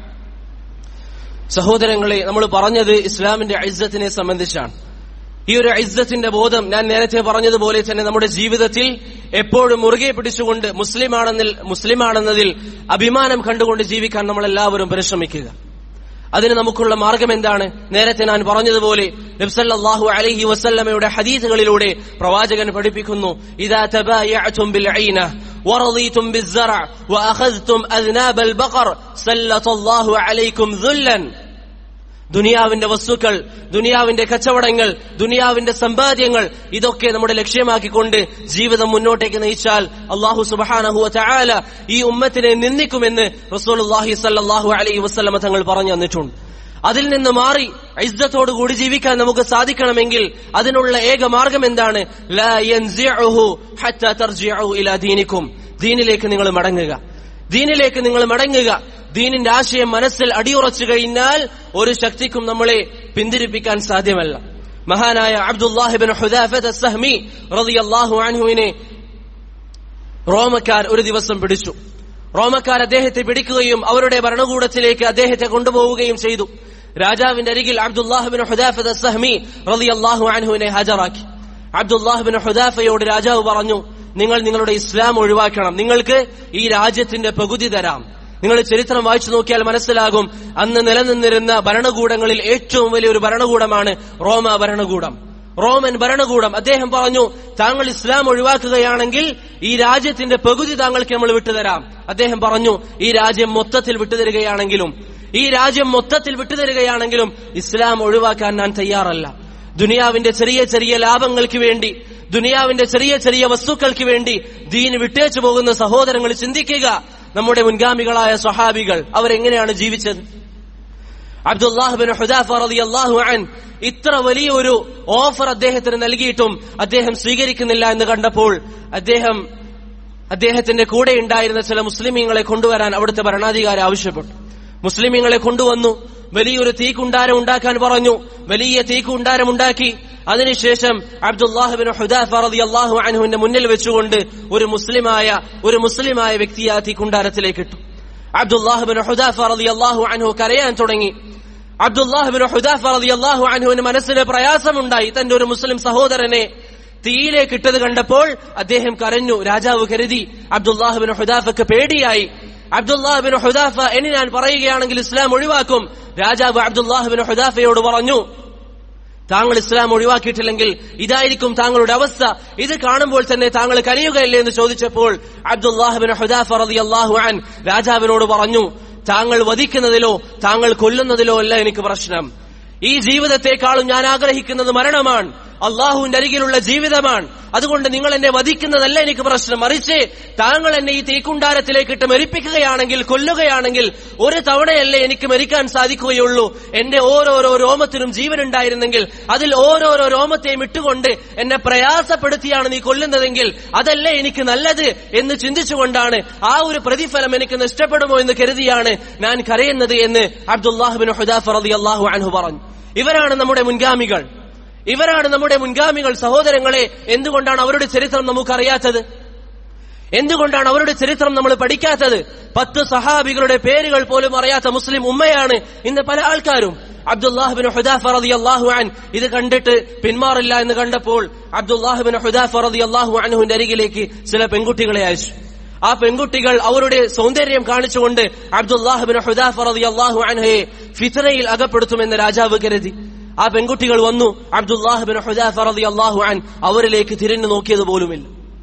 സഹോദരങ്ങളെ നമ്മൾ പറഞ്ഞത് ഇസ്ലാമിന്റെ ഐസത്തിനെ സംബന്ധിച്ചാണ് ഈ ഒരു ഐസത്തിന്റെ ബോധം ഞാൻ നേരത്തെ പറഞ്ഞതുപോലെ തന്നെ നമ്മുടെ ജീവിതത്തിൽ എപ്പോഴും മുറുകെ പിടിച്ചുകൊണ്ട് മുസ്ലിമാണെന്നിൽ മുസ്ലിമാണെന്നതിൽ അഭിമാനം കണ്ടുകൊണ്ട് ജീവിക്കാൻ നമ്മൾ എല്ലാവരും പരിശ്രമിക്കുക അതിന് നമുക്കുള്ള മാർഗം എന്താണ് നേരത്തെ ഞാൻ പറഞ്ഞതുപോലെ നബ്സല്ലാഹു അലൈഹി വസല്ലമയുടെ ഹദീസുകളിലൂടെ പ്രവാചകൻ പഠിപ്പിക്കുന്നു ഇതാ തബായഅതും ബിൽ ഐന ورضيتم بالزرع وأخذتم أذناب البقر سلط الله عليكم ذلا ദുനിയാവിന്റെ വസ്തുക്കൾ ദുനിയാവിന്റെ കച്ചവടങ്ങൾ ദുനിയാവിന്റെ സമ്പാദ്യങ്ങൾ ഇതൊക്കെ നമ്മുടെ ലക്ഷ്യമാക്കിക്കൊണ്ട് ജീവിതം മുന്നോട്ടേക്ക് നയിച്ചാൽ അള്ളാഹു സുബാനഹു ചായാല ഈ ഉമ്മത്തിനെ നിന്ദിക്കുമെന്ന് റസൂലുള്ളാഹി സല്ലല്ലാഹു അലൈഹി വസല്ലമ തങ്ങൾ പറഞ്ഞു തന്നിട്ടുണ്ട് അതിൽ നിന്ന് മാറി ഐസ്സത്തോടു കൂടി ജീവിക്കാൻ നമുക്ക് സാധിക്കണമെങ്കിൽ അതിനുള്ള ഏക മാർഗം എന്താണ് ലാ യൻസിഉഹു ഹത്താ തർജിഉ ഇലാ ദീനിക്കും ദീനിലേക്ക് നിങ്ങൾ മടങ്ങുക ദീനിലേക്ക് നിങ്ങൾ മടങ്ങുക ദീനിന്റെ ആശയം മനസ്സിൽ അടിയുറച്ചു കഴിഞ്ഞാൽ ഒരു ശക്തിക്കും നമ്മളെ പിന്തിരിപ്പിക്കാൻ സാധ്യമല്ല മഹാനായ അബ്ദുല്ലാഹിബിൻ ഹുദാഫത്ത് സഹ്മി റളിയല്ലാഹു അൻഹുവിനെ റോമക്കാർ ഒരു ദിവസം പിടിച്ചു റോമക്കാർ അദ്ദേഹത്തെ പിടിക്കുകയും അവരുടെ ഭരണകൂടത്തിലേക്ക് അദ്ദേഹത്തെ കൊണ്ടുപോവുകയും ചെയ്തു രാജാവിന്റെ അരികിൽ അബ്ദുല്ലാഹിബിൻ ഹുദാഫത്ത് സഹ്മി റളിയല്ലാഹു അൻഹുവിനെ ഹാജരാക്കി അബ്ദുല്ലാഹിബിൻ ഹുദാഫയോട് രാജാവ് പറഞ്ഞു നിങ്ങൾ നിങ്ങളുടെ ഇസ്ലാം ഒഴിവാക്കണം നിങ്ങൾക്ക് ഈ രാജ്യത്തിന്റെ പകുതി തരാം നിങ്ങൾ ചരിത്രം വായിച്ചു നോക്കിയാൽ മനസ്സിലാകും അന്ന് നിലനിന്നിരുന്ന ഭരണകൂടങ്ങളിൽ ഏറ്റവും വലിയൊരു ഭരണകൂടമാണ് റോമ ഭരണകൂടം റോമൻ ഭരണകൂടം അദ്ദേഹം പറഞ്ഞു താങ്കൾ ഇസ്ലാം ഒഴിവാക്കുകയാണെങ്കിൽ ഈ രാജ്യത്തിന്റെ പകുതി താങ്കൾക്ക് നമ്മൾ വിട്ടുതരാം അദ്ദേഹം പറഞ്ഞു ഈ രാജ്യം മൊത്തത്തിൽ വിട്ടുതരികയാണെങ്കിലും ഈ രാജ്യം മൊത്തത്തിൽ വിട്ടുതരികയാണെങ്കിലും ഇസ്ലാം ഒഴിവാക്കാൻ ഞാൻ തയ്യാറല്ല ദുനിയാവിന്റെ ചെറിയ ചെറിയ ലാഭങ്ങൾക്ക് വേണ്ടി ദുനിയാവിന്റെ ചെറിയ ചെറിയ വസ്തുക്കൾക്ക് വേണ്ടി ദീന് വിട്ടേച്ചു പോകുന്ന സഹോദരങ്ങൾ ചിന്തിക്കുക നമ്മുടെ മുൻഗാമികളായ സ്വഹാബികൾ അവരെങ്ങനെയാണ് ജീവിച്ചത് അബ്ദുല്ലാഹുബിൻ ഹുദാഫ റളിയല്ലാഹു അൻ ഇത്ര വലിയൊരു ഓഫർ അദ്ദേഹത്തിന് നൽകിയിട്ടും അദ്ദേഹം സ്വീകരിക്കുന്നില്ല എന്ന് കണ്ടപ്പോൾ അദ്ദേഹം അദ്ദേഹത്തിന്റെ കൂടെ ഉണ്ടായിരുന്ന ചില മുസ്ലിമീങ്ങളെ കൊണ്ടുവരാൻ അവിടുത്തെ ഭരണാധികാരി ആവശ്യപ്പെട്ടു മുസ്ലിമീങ്ങളെ കൊണ്ടുവന്നു വലിയൊരു തീക്കുണ്ടാരം ഉണ്ടാക്കാൻ പറഞ്ഞു വലിയ തീക്കുണ്ടാരം ഉണ്ടാക്കി അതിനുശേഷം അബ്ദുല്ലാഹുബിൻ ഹുദാഫ റളിയല്ലാഹു അൻഹുവിന്റെ മുന്നിൽ വെച്ചുകൊണ്ട് ഒരു മുസ്ലിമായ ഒരു മുസ്ലിമായ വ്യക്തിയെ ആ തീക്കുണ്ടാരത്തിലേക്ക് ഇട്ടു അബ്ദുല്ലാഹുബിൻ ഹുദാഫ റളിയല്ലാഹു അൻഹു കരയാൻ തുടങ്ങി അബ്ദുല്ലാഹുബിൻ ഹുദാഫ റളിയല്ലാഹു അൻഹുവിന് മനസ്സിന് പ്രയാസമുണ്ടായി തന്റെ ഒരു മുസ്ലിം സഹോദരനെ തീയിലേക്ക് ഇട്ടത് കണ്ടപ്പോൾ അദ്ദേഹം കരഞ്ഞു രാജാവ് കരുതി അബ്ദുല്ലാഹുബിൻ ഹുദാഫക്ക് പേടിയായി അബ്ദുല്ലാഹുബിൻ ഹുദാഫ എന്ന് ഞാൻ പറയുകയാണെങ്കിൽ ഇസ്ലാം ഒഴിവാക്കും രാജാവ് അബ്ദുല്ലാഹുബിൻ ഹുദാഫയോട് പറഞ്ഞു താങ്കൾ ഇസ്ലാം ഒഴിവാക്കിയിട്ടില്ലെങ്കിൽ ഇതായിരിക്കും താങ്കളുടെ അവസ്ഥ ഇത് കാണുമ്പോൾ തന്നെ താങ്കൾ കരയുകയല്ലേ എന്ന് ചോദിച്ചപ്പോൾ അബ്ദുല്ലാഹുബിൻ ഹുദാഫ റളിയല്ലാഹു അൻ രാജാവിനോട് പറഞ്ഞു താങ്കൾ വധിക്കുന്നതിലോ താങ്കൾ കൊല്ലുന്നതിലോ അല്ല എനിക്ക് പ്രശ്നം ഈ ജീവിതത്തെക്കാളും ഞാൻ ആഗ്രഹിക്കുന്നത് മരണമാണ് അള്ളാഹുവിന്റെ അരികിലുള്ള ജീവിതമാണ് അതുകൊണ്ട് നിങ്ങൾ എന്നെ വധിക്കുന്നതല്ല എനിക്ക് പ്രശ്നം മറിച്ച് താങ്കൾ എന്നെ ഈ തീക്കുണ്ടാരത്തിലേക്ക് ഇട്ട് മരിപ്പിക്കുകയാണെങ്കിൽ കൊല്ലുകയാണെങ്കിൽ ഒരു തവണയല്ലേ എനിക്ക് മരിക്കാൻ സാധിക്കുകയുള്ളൂ എന്റെ ഓരോരോ രോമത്തിനും ജീവൻ ഉണ്ടായിരുന്നെങ്കിൽ അതിൽ ഓരോരോ രോമത്തെയും ഇട്ടുകൊണ്ട് എന്നെ പ്രയാസപ്പെടുത്തിയാണ് നീ കൊല്ലുന്നതെങ്കിൽ അതല്ലേ എനിക്ക് നല്ലത് എന്ന് ചിന്തിച്ചുകൊണ്ടാണ് ആ ഒരു പ്രതിഫലം എനിക്ക് നഷ്ടപ്പെടുമോ എന്ന് കരുതിയാണ് ഞാൻ കരയുന്നത് എന്ന് അബ്ദുല്ലാഹുബിൻ ഹുദാഫ് റളിയല്ലാഹു അൻഹു പറഞ്ഞു ഇവരാണ് നമ്മുടെ മുൻഗാമികൾ ഇവരാണ് നമ്മുടെ മുൻഗാമികൾ സഹോദരങ്ങളെ എന്തുകൊണ്ടാണ് അവരുടെ ചരിത്രം നമുക്കറിയാത്തത് എന്തുകൊണ്ടാണ് അവരുടെ ചരിത്രം നമ്മൾ പഠിക്കാത്തത് പത്ത് സഹാബികളുടെ പേരുകൾ പോലും അറിയാത്ത മുസ്ലിം ഉമ്മയാണ് ഇന്ന് പല ആൾക്കാരും അബ്ദുല്ലാഹുബിൻ ഹുദാഫ റതി അള്ളാഹു അൻ ഇത് കണ്ടിട്ട് പിന്മാറില്ല എന്ന് കണ്ടപ്പോൾ അബ്ദുല്ലാഹുബിൻ ഹുദാഫ റതി അള്ളാഹു അൻഹുവിന്റെ അരികിലേക്ക് ചില പെൺകുട്ടികളെ അയച്ചു ആ പെൺകുട്ടികൾ അവരുടെ സൗന്ദര്യം കാണിച്ചുകൊണ്ട് അബ്ദുല്ലാഹുബിൻ ഹുദാഫ റതി അള്ളാഹു അൻഹയെ ഫിത്രയിൽ അകപ്പെടുത്തുമെന്ന് രാജാവ് കരുതി ആ പെൺകുട്ടികൾ വന്നു അബ്ദുല്ലാഹുബിൻ ഹുദാഫ റതി അള്ളാഹു അൻ അവരിലേക്ക് തിരിഞ്ഞു നോക്കിയത് പോലുമില്ല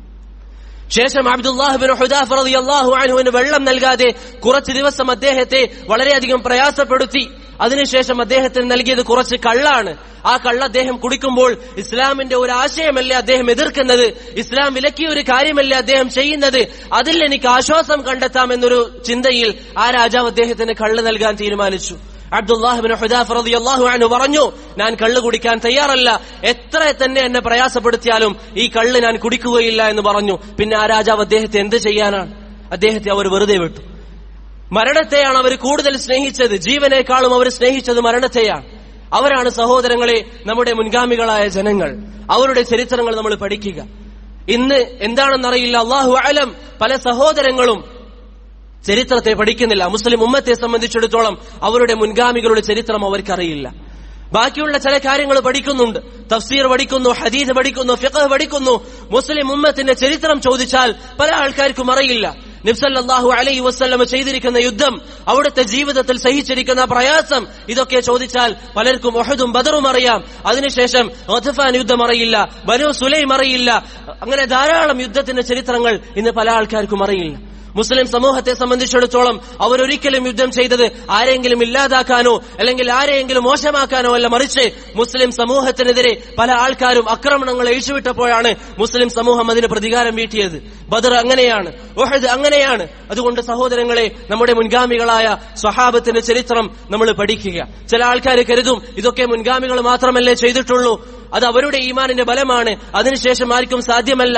ശേഷം അബ്ദുല്ലാഹുബിൻ ഹുദാഫ് റളിയല്ലാഹു അൻഹുവിന് വെള്ളം നൽകാതെ കുറച്ച് ദിവസം അദ്ദേഹത്തെ വളരെയധികം പ്രയാസപ്പെടുത്തി അതിനുശേഷം അദ്ദേഹത്തിന് നൽകിയത് കുറച്ച് കള്ളാണ് ആ കള്ള അദ്ദേഹം കുടിക്കുമ്പോൾ ഇസ്ലാമിന്റെ ഒരു ആശയമല്ലേ അദ്ദേഹം എതിർക്കുന്നത് ഇസ്ലാം വിലക്കിയ ഒരു കാര്യമല്ലേ അദ്ദേഹം ചെയ്യുന്നത് അതിൽ എനിക്ക് ആശ്വാസം കണ്ടെത്താം എന്നൊരു ചിന്തയിൽ ആ രാജാവ് അദ്ദേഹത്തിന് കള്ള് നൽകാൻ തീരുമാനിച്ചു അബ്ദുല്ലാഹിബിൻ ഹുദാഫ് റളിയല്ലാഹു അൻഹു പറഞ്ഞു ഞാൻ കള്ള് കുടിക്കാൻ തയ്യാറല്ല എത്ര തന്നെ എന്നെ പ്രയാസപ്പെടുത്തിയാലും ഈ കള്ള് ഞാൻ കുടിക്കുകയില്ല എന്ന് പറഞ്ഞു പിന്നെ ആ രാജാവ് അദ്ദേഹത്തെ എന്ത് ചെയ്യാനാണ് അദ്ദേഹത്തെ അവർ വെറുതെ വിട്ടു മരണത്തെയാണ് അവർ കൂടുതൽ സ്നേഹിച്ചത് ജീവനേക്കാളും അവർ സ്നേഹിച്ചത് മരണത്തെയാണ് അവരാണ് സഹോദരങ്ങളെ നമ്മുടെ മുൻഗാമികളായ ജനങ്ങൾ അവരുടെ ചരിത്രങ്ങൾ നമ്മൾ പഠിക്കുക ഇന്ന് എന്താണെന്നറിയില്ല അള്ളാഹു അലം പല സഹോദരങ്ങളും ചരിത്രത്തെ പഠിക്കുന്നില്ല മുസ്ലിം ഉമ്മത്തെ സംബന്ധിച്ചിടത്തോളം അവരുടെ മുൻഗാമികളുടെ ചരിത്രം അവർക്കറിയില്ല ബാക്കിയുള്ള ചില കാര്യങ്ങൾ പഠിക്കുന്നുണ്ട് തഫ്സീർ പഠിക്കുന്നു ഹദീദ് പഠിക്കുന്നു ഫിഖ് പഠിക്കുന്നു മുസ്ലിം ഉമ്മത്തിന്റെ ചരിത്രം ചോദിച്ചാൽ പല ആൾക്കാർക്കും അറിയില്ല നിബ്സല്ലാഹു അലൈഹി വസ്ല്ലം ചെയ്തിരിക്കുന്ന യുദ്ധം അവിടുത്തെ ജീവിതത്തിൽ സഹിച്ചിരിക്കുന്ന പ്രയാസം ഇതൊക്കെ ചോദിച്ചാൽ പലർക്കും ഒഹദും ബദറും അറിയാം അതിനുശേഷം ഒഥഫാൻ യുദ്ധം അറിയില്ല ബനു സുലൈം അറിയില്ല അങ്ങനെ ധാരാളം യുദ്ധത്തിന്റെ ചരിത്രങ്ങൾ ഇന്ന് പല ആൾക്കാർക്കും അറിയില്ല മുസ്ലിം സമൂഹത്തെ സംബന്ധിച്ചിടത്തോളം അവരൊരിക്കലും യുദ്ധം ചെയ്തത് ആരെങ്കിലും ഇല്ലാതാക്കാനോ അല്ലെങ്കിൽ ആരെയെങ്കിലും മോശമാക്കാനോ അല്ല മറിച്ച് മുസ്ലിം സമൂഹത്തിനെതിരെ പല ആൾക്കാരും ആക്രമണങ്ങൾ അഴിച്ചുവിട്ടപ്പോഴാണ് മുസ്ലിം സമൂഹം അതിന് പ്രതികാരം വീട്ടിയത് ബദർ അങ്ങനെയാണ് ഒഹദ് അങ്ങനെയാണ് അതുകൊണ്ട് സഹോദരങ്ങളെ നമ്മുടെ മുൻഗാമികളായ സ്വഹാബത്തിന്റെ ചരിത്രം നമ്മൾ പഠിക്കുക ചില ആൾക്കാർ കരുതും ഇതൊക്കെ മുൻഗാമികൾ മാത്രമല്ലേ ചെയ്തിട്ടുള്ളൂ അത് അവരുടെ ഈമാനിന്റെ ബലമാണ് അതിനുശേഷം ആർക്കും സാധ്യമല്ല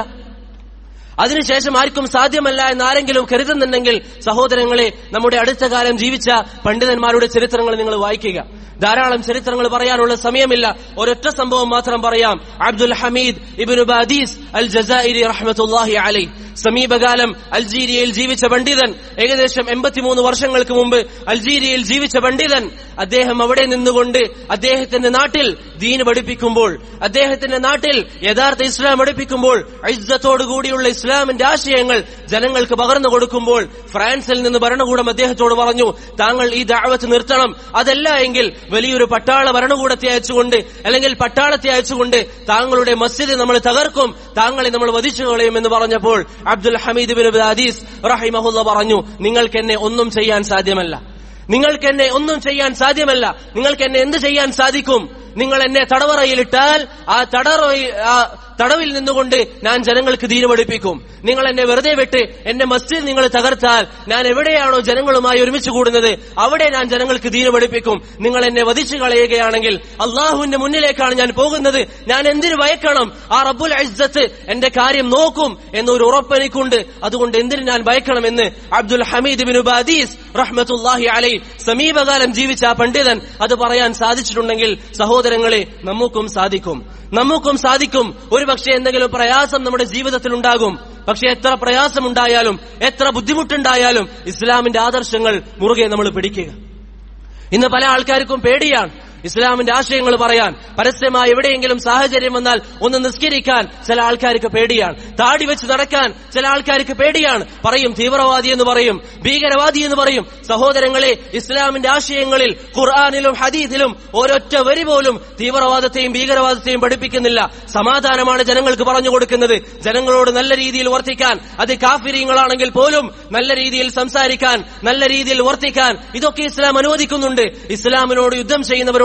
അതിനുശേഷം ആർക്കും സാധ്യമല്ല എന്ന് ആരെങ്കിലും കരുതുന്നുണ്ടെങ്കിൽ സഹോദരങ്ങളെ നമ്മുടെ അടുത്ത കാലം ജീവിച്ച പണ്ഡിതന്മാരുടെ ചരിത്രങ്ങൾ നിങ്ങൾ വായിക്കുക ധാരാളം ചരിത്രങ്ങൾ പറയാനുള്ള സമയമില്ല ഒരൊറ്റ സംഭവം മാത്രം പറയാം അബ്ദുൽ ഹമീദ് ഇബിൻ ബാദീസ് അൽ ജസാഇരി റഹ്മത്തുല്ലാഹി അലൈ സമീപകാലം അൽജീരിയയിൽ ജീവിച്ച പണ്ഡിതൻ ഏകദേശം എൺപത്തിമൂന്ന് വർഷങ്ങൾക്ക് മുമ്പ് അൽജീരിയയിൽ ജീവിച്ച പണ്ഡിതൻ അദ്ദേഹം അവിടെ നിന്നുകൊണ്ട് അദ്ദേഹത്തിന്റെ നാട്ടിൽ ദീൻ പഠിപ്പിക്കുമ്പോൾ അദ്ദേഹത്തിന്റെ നാട്ടിൽ യഥാർത്ഥ ഇസ്ലാം പഠിപ്പിക്കുമ്പോൾ കൂടിയുള്ള ഇസ്ലാമിന്റെ ആശയങ്ങൾ ജനങ്ങൾക്ക് പകർന്നു കൊടുക്കുമ്പോൾ ഫ്രാൻസിൽ നിന്ന് ഭരണകൂടം അദ്ദേഹത്തോട് പറഞ്ഞു താങ്കൾ ഈ ദാവത്ത് നിർത്തണം അതല്ല എങ്കിൽ വലിയൊരു പട്ടാള ഭരണകൂടത്തെ അയച്ചുകൊണ്ട് അല്ലെങ്കിൽ പട്ടാളത്തെ അയച്ചുകൊണ്ട് താങ്കളുടെ മസ്ജിദ് നമ്മൾ തകർക്കും താങ്കളെ നമ്മൾ വധിച്ചു കളയും എന്ന് പറഞ്ഞപ്പോൾ അബ്ദുൽ ഹമീദ് ബിൻ അദീസ് റഹിമഹുല്ല പറഞ്ഞു നിങ്ങൾക്ക് എന്നെ ഒന്നും ചെയ്യാൻ സാധ്യമല്ല നിങ്ങൾക്ക് എന്നെ ഒന്നും ചെയ്യാൻ സാധ്യമല്ല നിങ്ങൾക്ക് എന്നെ എന്ത് ചെയ്യാൻ സാധിക്കും നിങ്ങൾ എന്നെ തടവറയിലിട്ടാൽ ആ തടവറയിൽ ആ തടവിൽ നിന്നുകൊണ്ട് ഞാൻ ജനങ്ങൾക്ക് ദീന പഠിപ്പിക്കും നിങ്ങൾ എന്നെ വെറുതെ വിട്ട് എന്റെ മസ്ജിദ് നിങ്ങൾ തകർത്താൽ ഞാൻ എവിടെയാണോ ജനങ്ങളുമായി ഒരുമിച്ച് കൂടുന്നത് അവിടെ ഞാൻ ജനങ്ങൾക്ക് ദീന പഠിപ്പിക്കും നിങ്ങൾ എന്നെ വധിച്ചു കളയുകയാണെങ്കിൽ അള്ളാഹുവിന്റെ മുന്നിലേക്കാണ് ഞാൻ പോകുന്നത് ഞാൻ എന്തിനു ഭയക്കണം ആ റബ്ബുൽ അജ്ജത്ത് എന്റെ കാര്യം നോക്കും എന്നൊരു ഉറപ്പ് എനിക്കുണ്ട് അതുകൊണ്ട് എന്തിനു ഞാൻ ഭയക്കണമെന്ന് അബ്ദുൽ ഹമീദ് ബിൻ ഉബാദീസ് റഹ്മത്തുല്ലാഹി അലൈ സമീപകാലം ജീവിച്ച ആ പണ്ഡിതൻ അത് പറയാൻ സാധിച്ചിട്ടുണ്ടെങ്കിൽ സഹോദരങ്ങളെ നമുക്കും സാധിക്കും നമുക്കും സാധിക്കും ഒരുപക്ഷെ എന്തെങ്കിലും പ്രയാസം നമ്മുടെ ജീവിതത്തിൽ ഉണ്ടാകും പക്ഷെ എത്ര പ്രയാസമുണ്ടായാലും എത്ര ബുദ്ധിമുട്ടുണ്ടായാലും ഇസ്ലാമിന്റെ ആദർശങ്ങൾ മുറുകെ നമ്മൾ പിടിക്കുക ഇന്ന് പല ആൾക്കാർക്കും പേടിയാണ് ഇസ്ലാമിന്റെ ആശയങ്ങൾ പറയാൻ പരസ്യമായി എവിടെയെങ്കിലും സാഹചര്യം വന്നാൽ ഒന്ന് നിസ്കരിക്കാൻ ചില ആൾക്കാർക്ക് പേടിയാണ് താടി വെച്ച് നടക്കാൻ ചില ആൾക്കാർക്ക് പേടിയാണ് പറയും തീവ്രവാദി എന്ന് പറയും ഭീകരവാദി എന്ന് പറയും സഹോദരങ്ങളെ ഇസ്ലാമിന്റെ ആശയങ്ങളിൽ ഖുർആാനിലും ഹദീദിലും ഒരൊറ്റ വരി പോലും തീവ്രവാദത്തെയും ഭീകരവാദത്തെയും പഠിപ്പിക്കുന്നില്ല സമാധാനമാണ് ജനങ്ങൾക്ക് പറഞ്ഞു കൊടുക്കുന്നത് ജനങ്ങളോട് നല്ല രീതിയിൽ വർത്തിക്കാൻ അത് കാഫിര്യങ്ങളാണെങ്കിൽ പോലും നല്ല രീതിയിൽ സംസാരിക്കാൻ നല്ല രീതിയിൽ വർത്തിക്കാൻ ഇതൊക്കെ ഇസ്ലാം അനുവദിക്കുന്നുണ്ട് ഇസ്ലാമിനോട് യുദ്ധം ചെയ്യുന്നവരോട്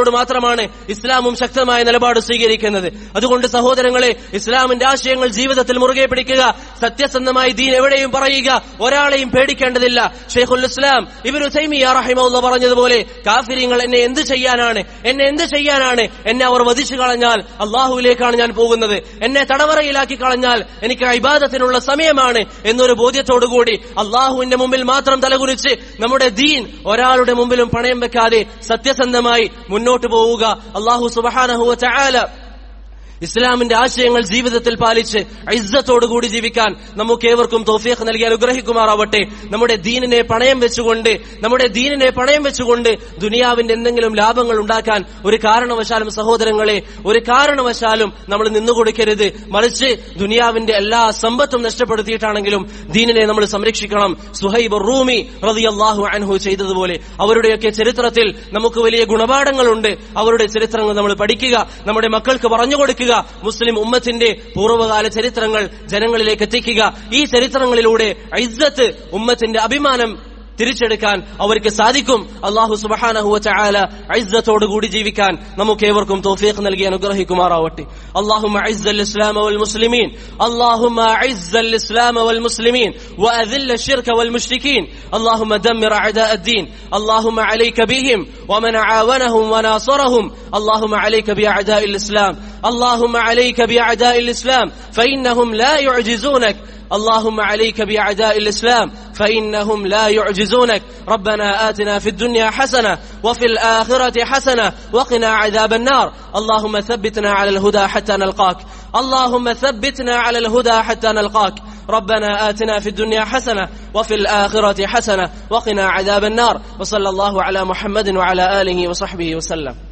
വിഷയങ്ങളോട് മാത്രമാണ് ഇസ്ലാമും ശക്തമായ നിലപാട് സ്വീകരിക്കുന്നത് അതുകൊണ്ട് സഹോദരങ്ങളെ ഇസ്ലാമിന്റെ ആശയങ്ങൾ ജീവിതത്തിൽ മുറുകെ പിടിക്കുക സത്യസന്ധമായി ദീൻ എവിടെയും പറയുക ഒരാളെയും പേടിക്കേണ്ടതില്ല ഷെയ്ഖുൽ ഇസ്ലാം ഇവരു തൈമിയ റഹിമുള്ള പറഞ്ഞതുപോലെ കാഫിരിങ്ങൾ എന്നെ എന്ത് ചെയ്യാനാണ് എന്നെ എന്ത് ചെയ്യാനാണ് എന്നെ അവർ വധിച്ചു കളഞ്ഞാൽ അള്ളാഹുവിലേക്കാണ് ഞാൻ പോകുന്നത് എന്നെ തടവറയിലാക്കി കളഞ്ഞാൽ എനിക്ക് ഇബാദത്തിനുള്ള സമയമാണ് എന്നൊരു ബോധ്യത്തോടുകൂടി അള്ളാഹുവിന്റെ മുമ്പിൽ മാത്രം തലകുനിച്ച് നമ്മുടെ ദീൻ ഒരാളുടെ മുമ്പിലും പണയം വെക്കാതെ സത്യസന്ധമായി മുന്നോട്ട് പോവുക അള്ളാഹു സുബഹാനഹുവ ചായാല ഇസ്ലാമിന്റെ ആശയങ്ങൾ ജീവിതത്തിൽ പാലിച്ച് ഐസത്തോടുകൂടി ജീവിക്കാൻ നമുക്ക് ഏവർക്കും തോഫീഖ് നൽകി അനുഗ്രഹിക്കുമാറാവട്ടെ നമ്മുടെ ദീനിനെ പണയം വെച്ചുകൊണ്ട് നമ്മുടെ ദീനിനെ പണയം വെച്ചുകൊണ്ട് ദുനിയാവിന്റെ എന്തെങ്കിലും ലാഭങ്ങൾ ഉണ്ടാക്കാൻ ഒരു കാരണവശാലും സഹോദരങ്ങളെ ഒരു കാരണവശാലും നമ്മൾ നിന്നുകൊടുക്കരുത് മറിച്ച് ദുനിയാവിന്റെ എല്ലാ സമ്പത്തും നഷ്ടപ്പെടുത്തിയിട്ടാണെങ്കിലും ദീനിനെ നമ്മൾ സംരക്ഷിക്കണം സുഹൈബ് റൂമി റളിയല്ലാഹു അൻഹു ചെയ്തതുപോലെ അവരുടെയൊക്കെ ചരിത്രത്തിൽ നമുക്ക് വലിയ ഗുണപാഠങ്ങളുണ്ട് അവരുടെ ചരിത്രങ്ങൾ നമ്മൾ പഠിക്കുക നമ്മുടെ മക്കൾക്ക് പറഞ്ഞു കൊടുക്കുക മുസ്ലിം ഉമ്മത്തിന്റെ പൂർവ്വകാല ചരിത്രങ്ങൾ ജനങ്ങളിലേക്ക് എത്തിക്കുക ഈ ചരിത്രങ്ങളിലൂടെ ഐസത്ത് ഉമ്മത്തിന്റെ അഭിമാനം തിരിച്ചെടുക്കാൻ അവർക്ക് സാധിക്കും അള്ളാഹു സുബഹാനഹുവ ചായാല ഐസത്തോടുകൂടി ജീവിക്കാൻ നമുക്ക് ഏവർക്കും തോഫീഖ് നൽകി അനുഗ്രഹിക്കുമാറാവട്ടെ اللهم اعز الاسلام والمسلمين اللهم اعز الاسلام والمسلمين واذل الشرك والمشركين اللهم دمر اعداء الدين اللهم عليك بهم ومن عاونهم وناصرهم اللهم عليك باعداء الاسلام اللهم عليك باعداء الاسلام فانهم لا يعجزونك اللهم عليك باعداء الاسلام فانهم لا يعجزونك ربنا اتنا في الدنيا حسنه وفي الاخره حسنه وقنا عذاب النار اللهم ثبتنا على الهدى حتى نلقاك اللهم ثبتنا على الهدى حتى نلقاك ربنا آتنا في الدنيا حسنة وفي الآخرة حسنة وقنا عذاب النار وصلى الله على محمد وعلى آله وصحبه وسلم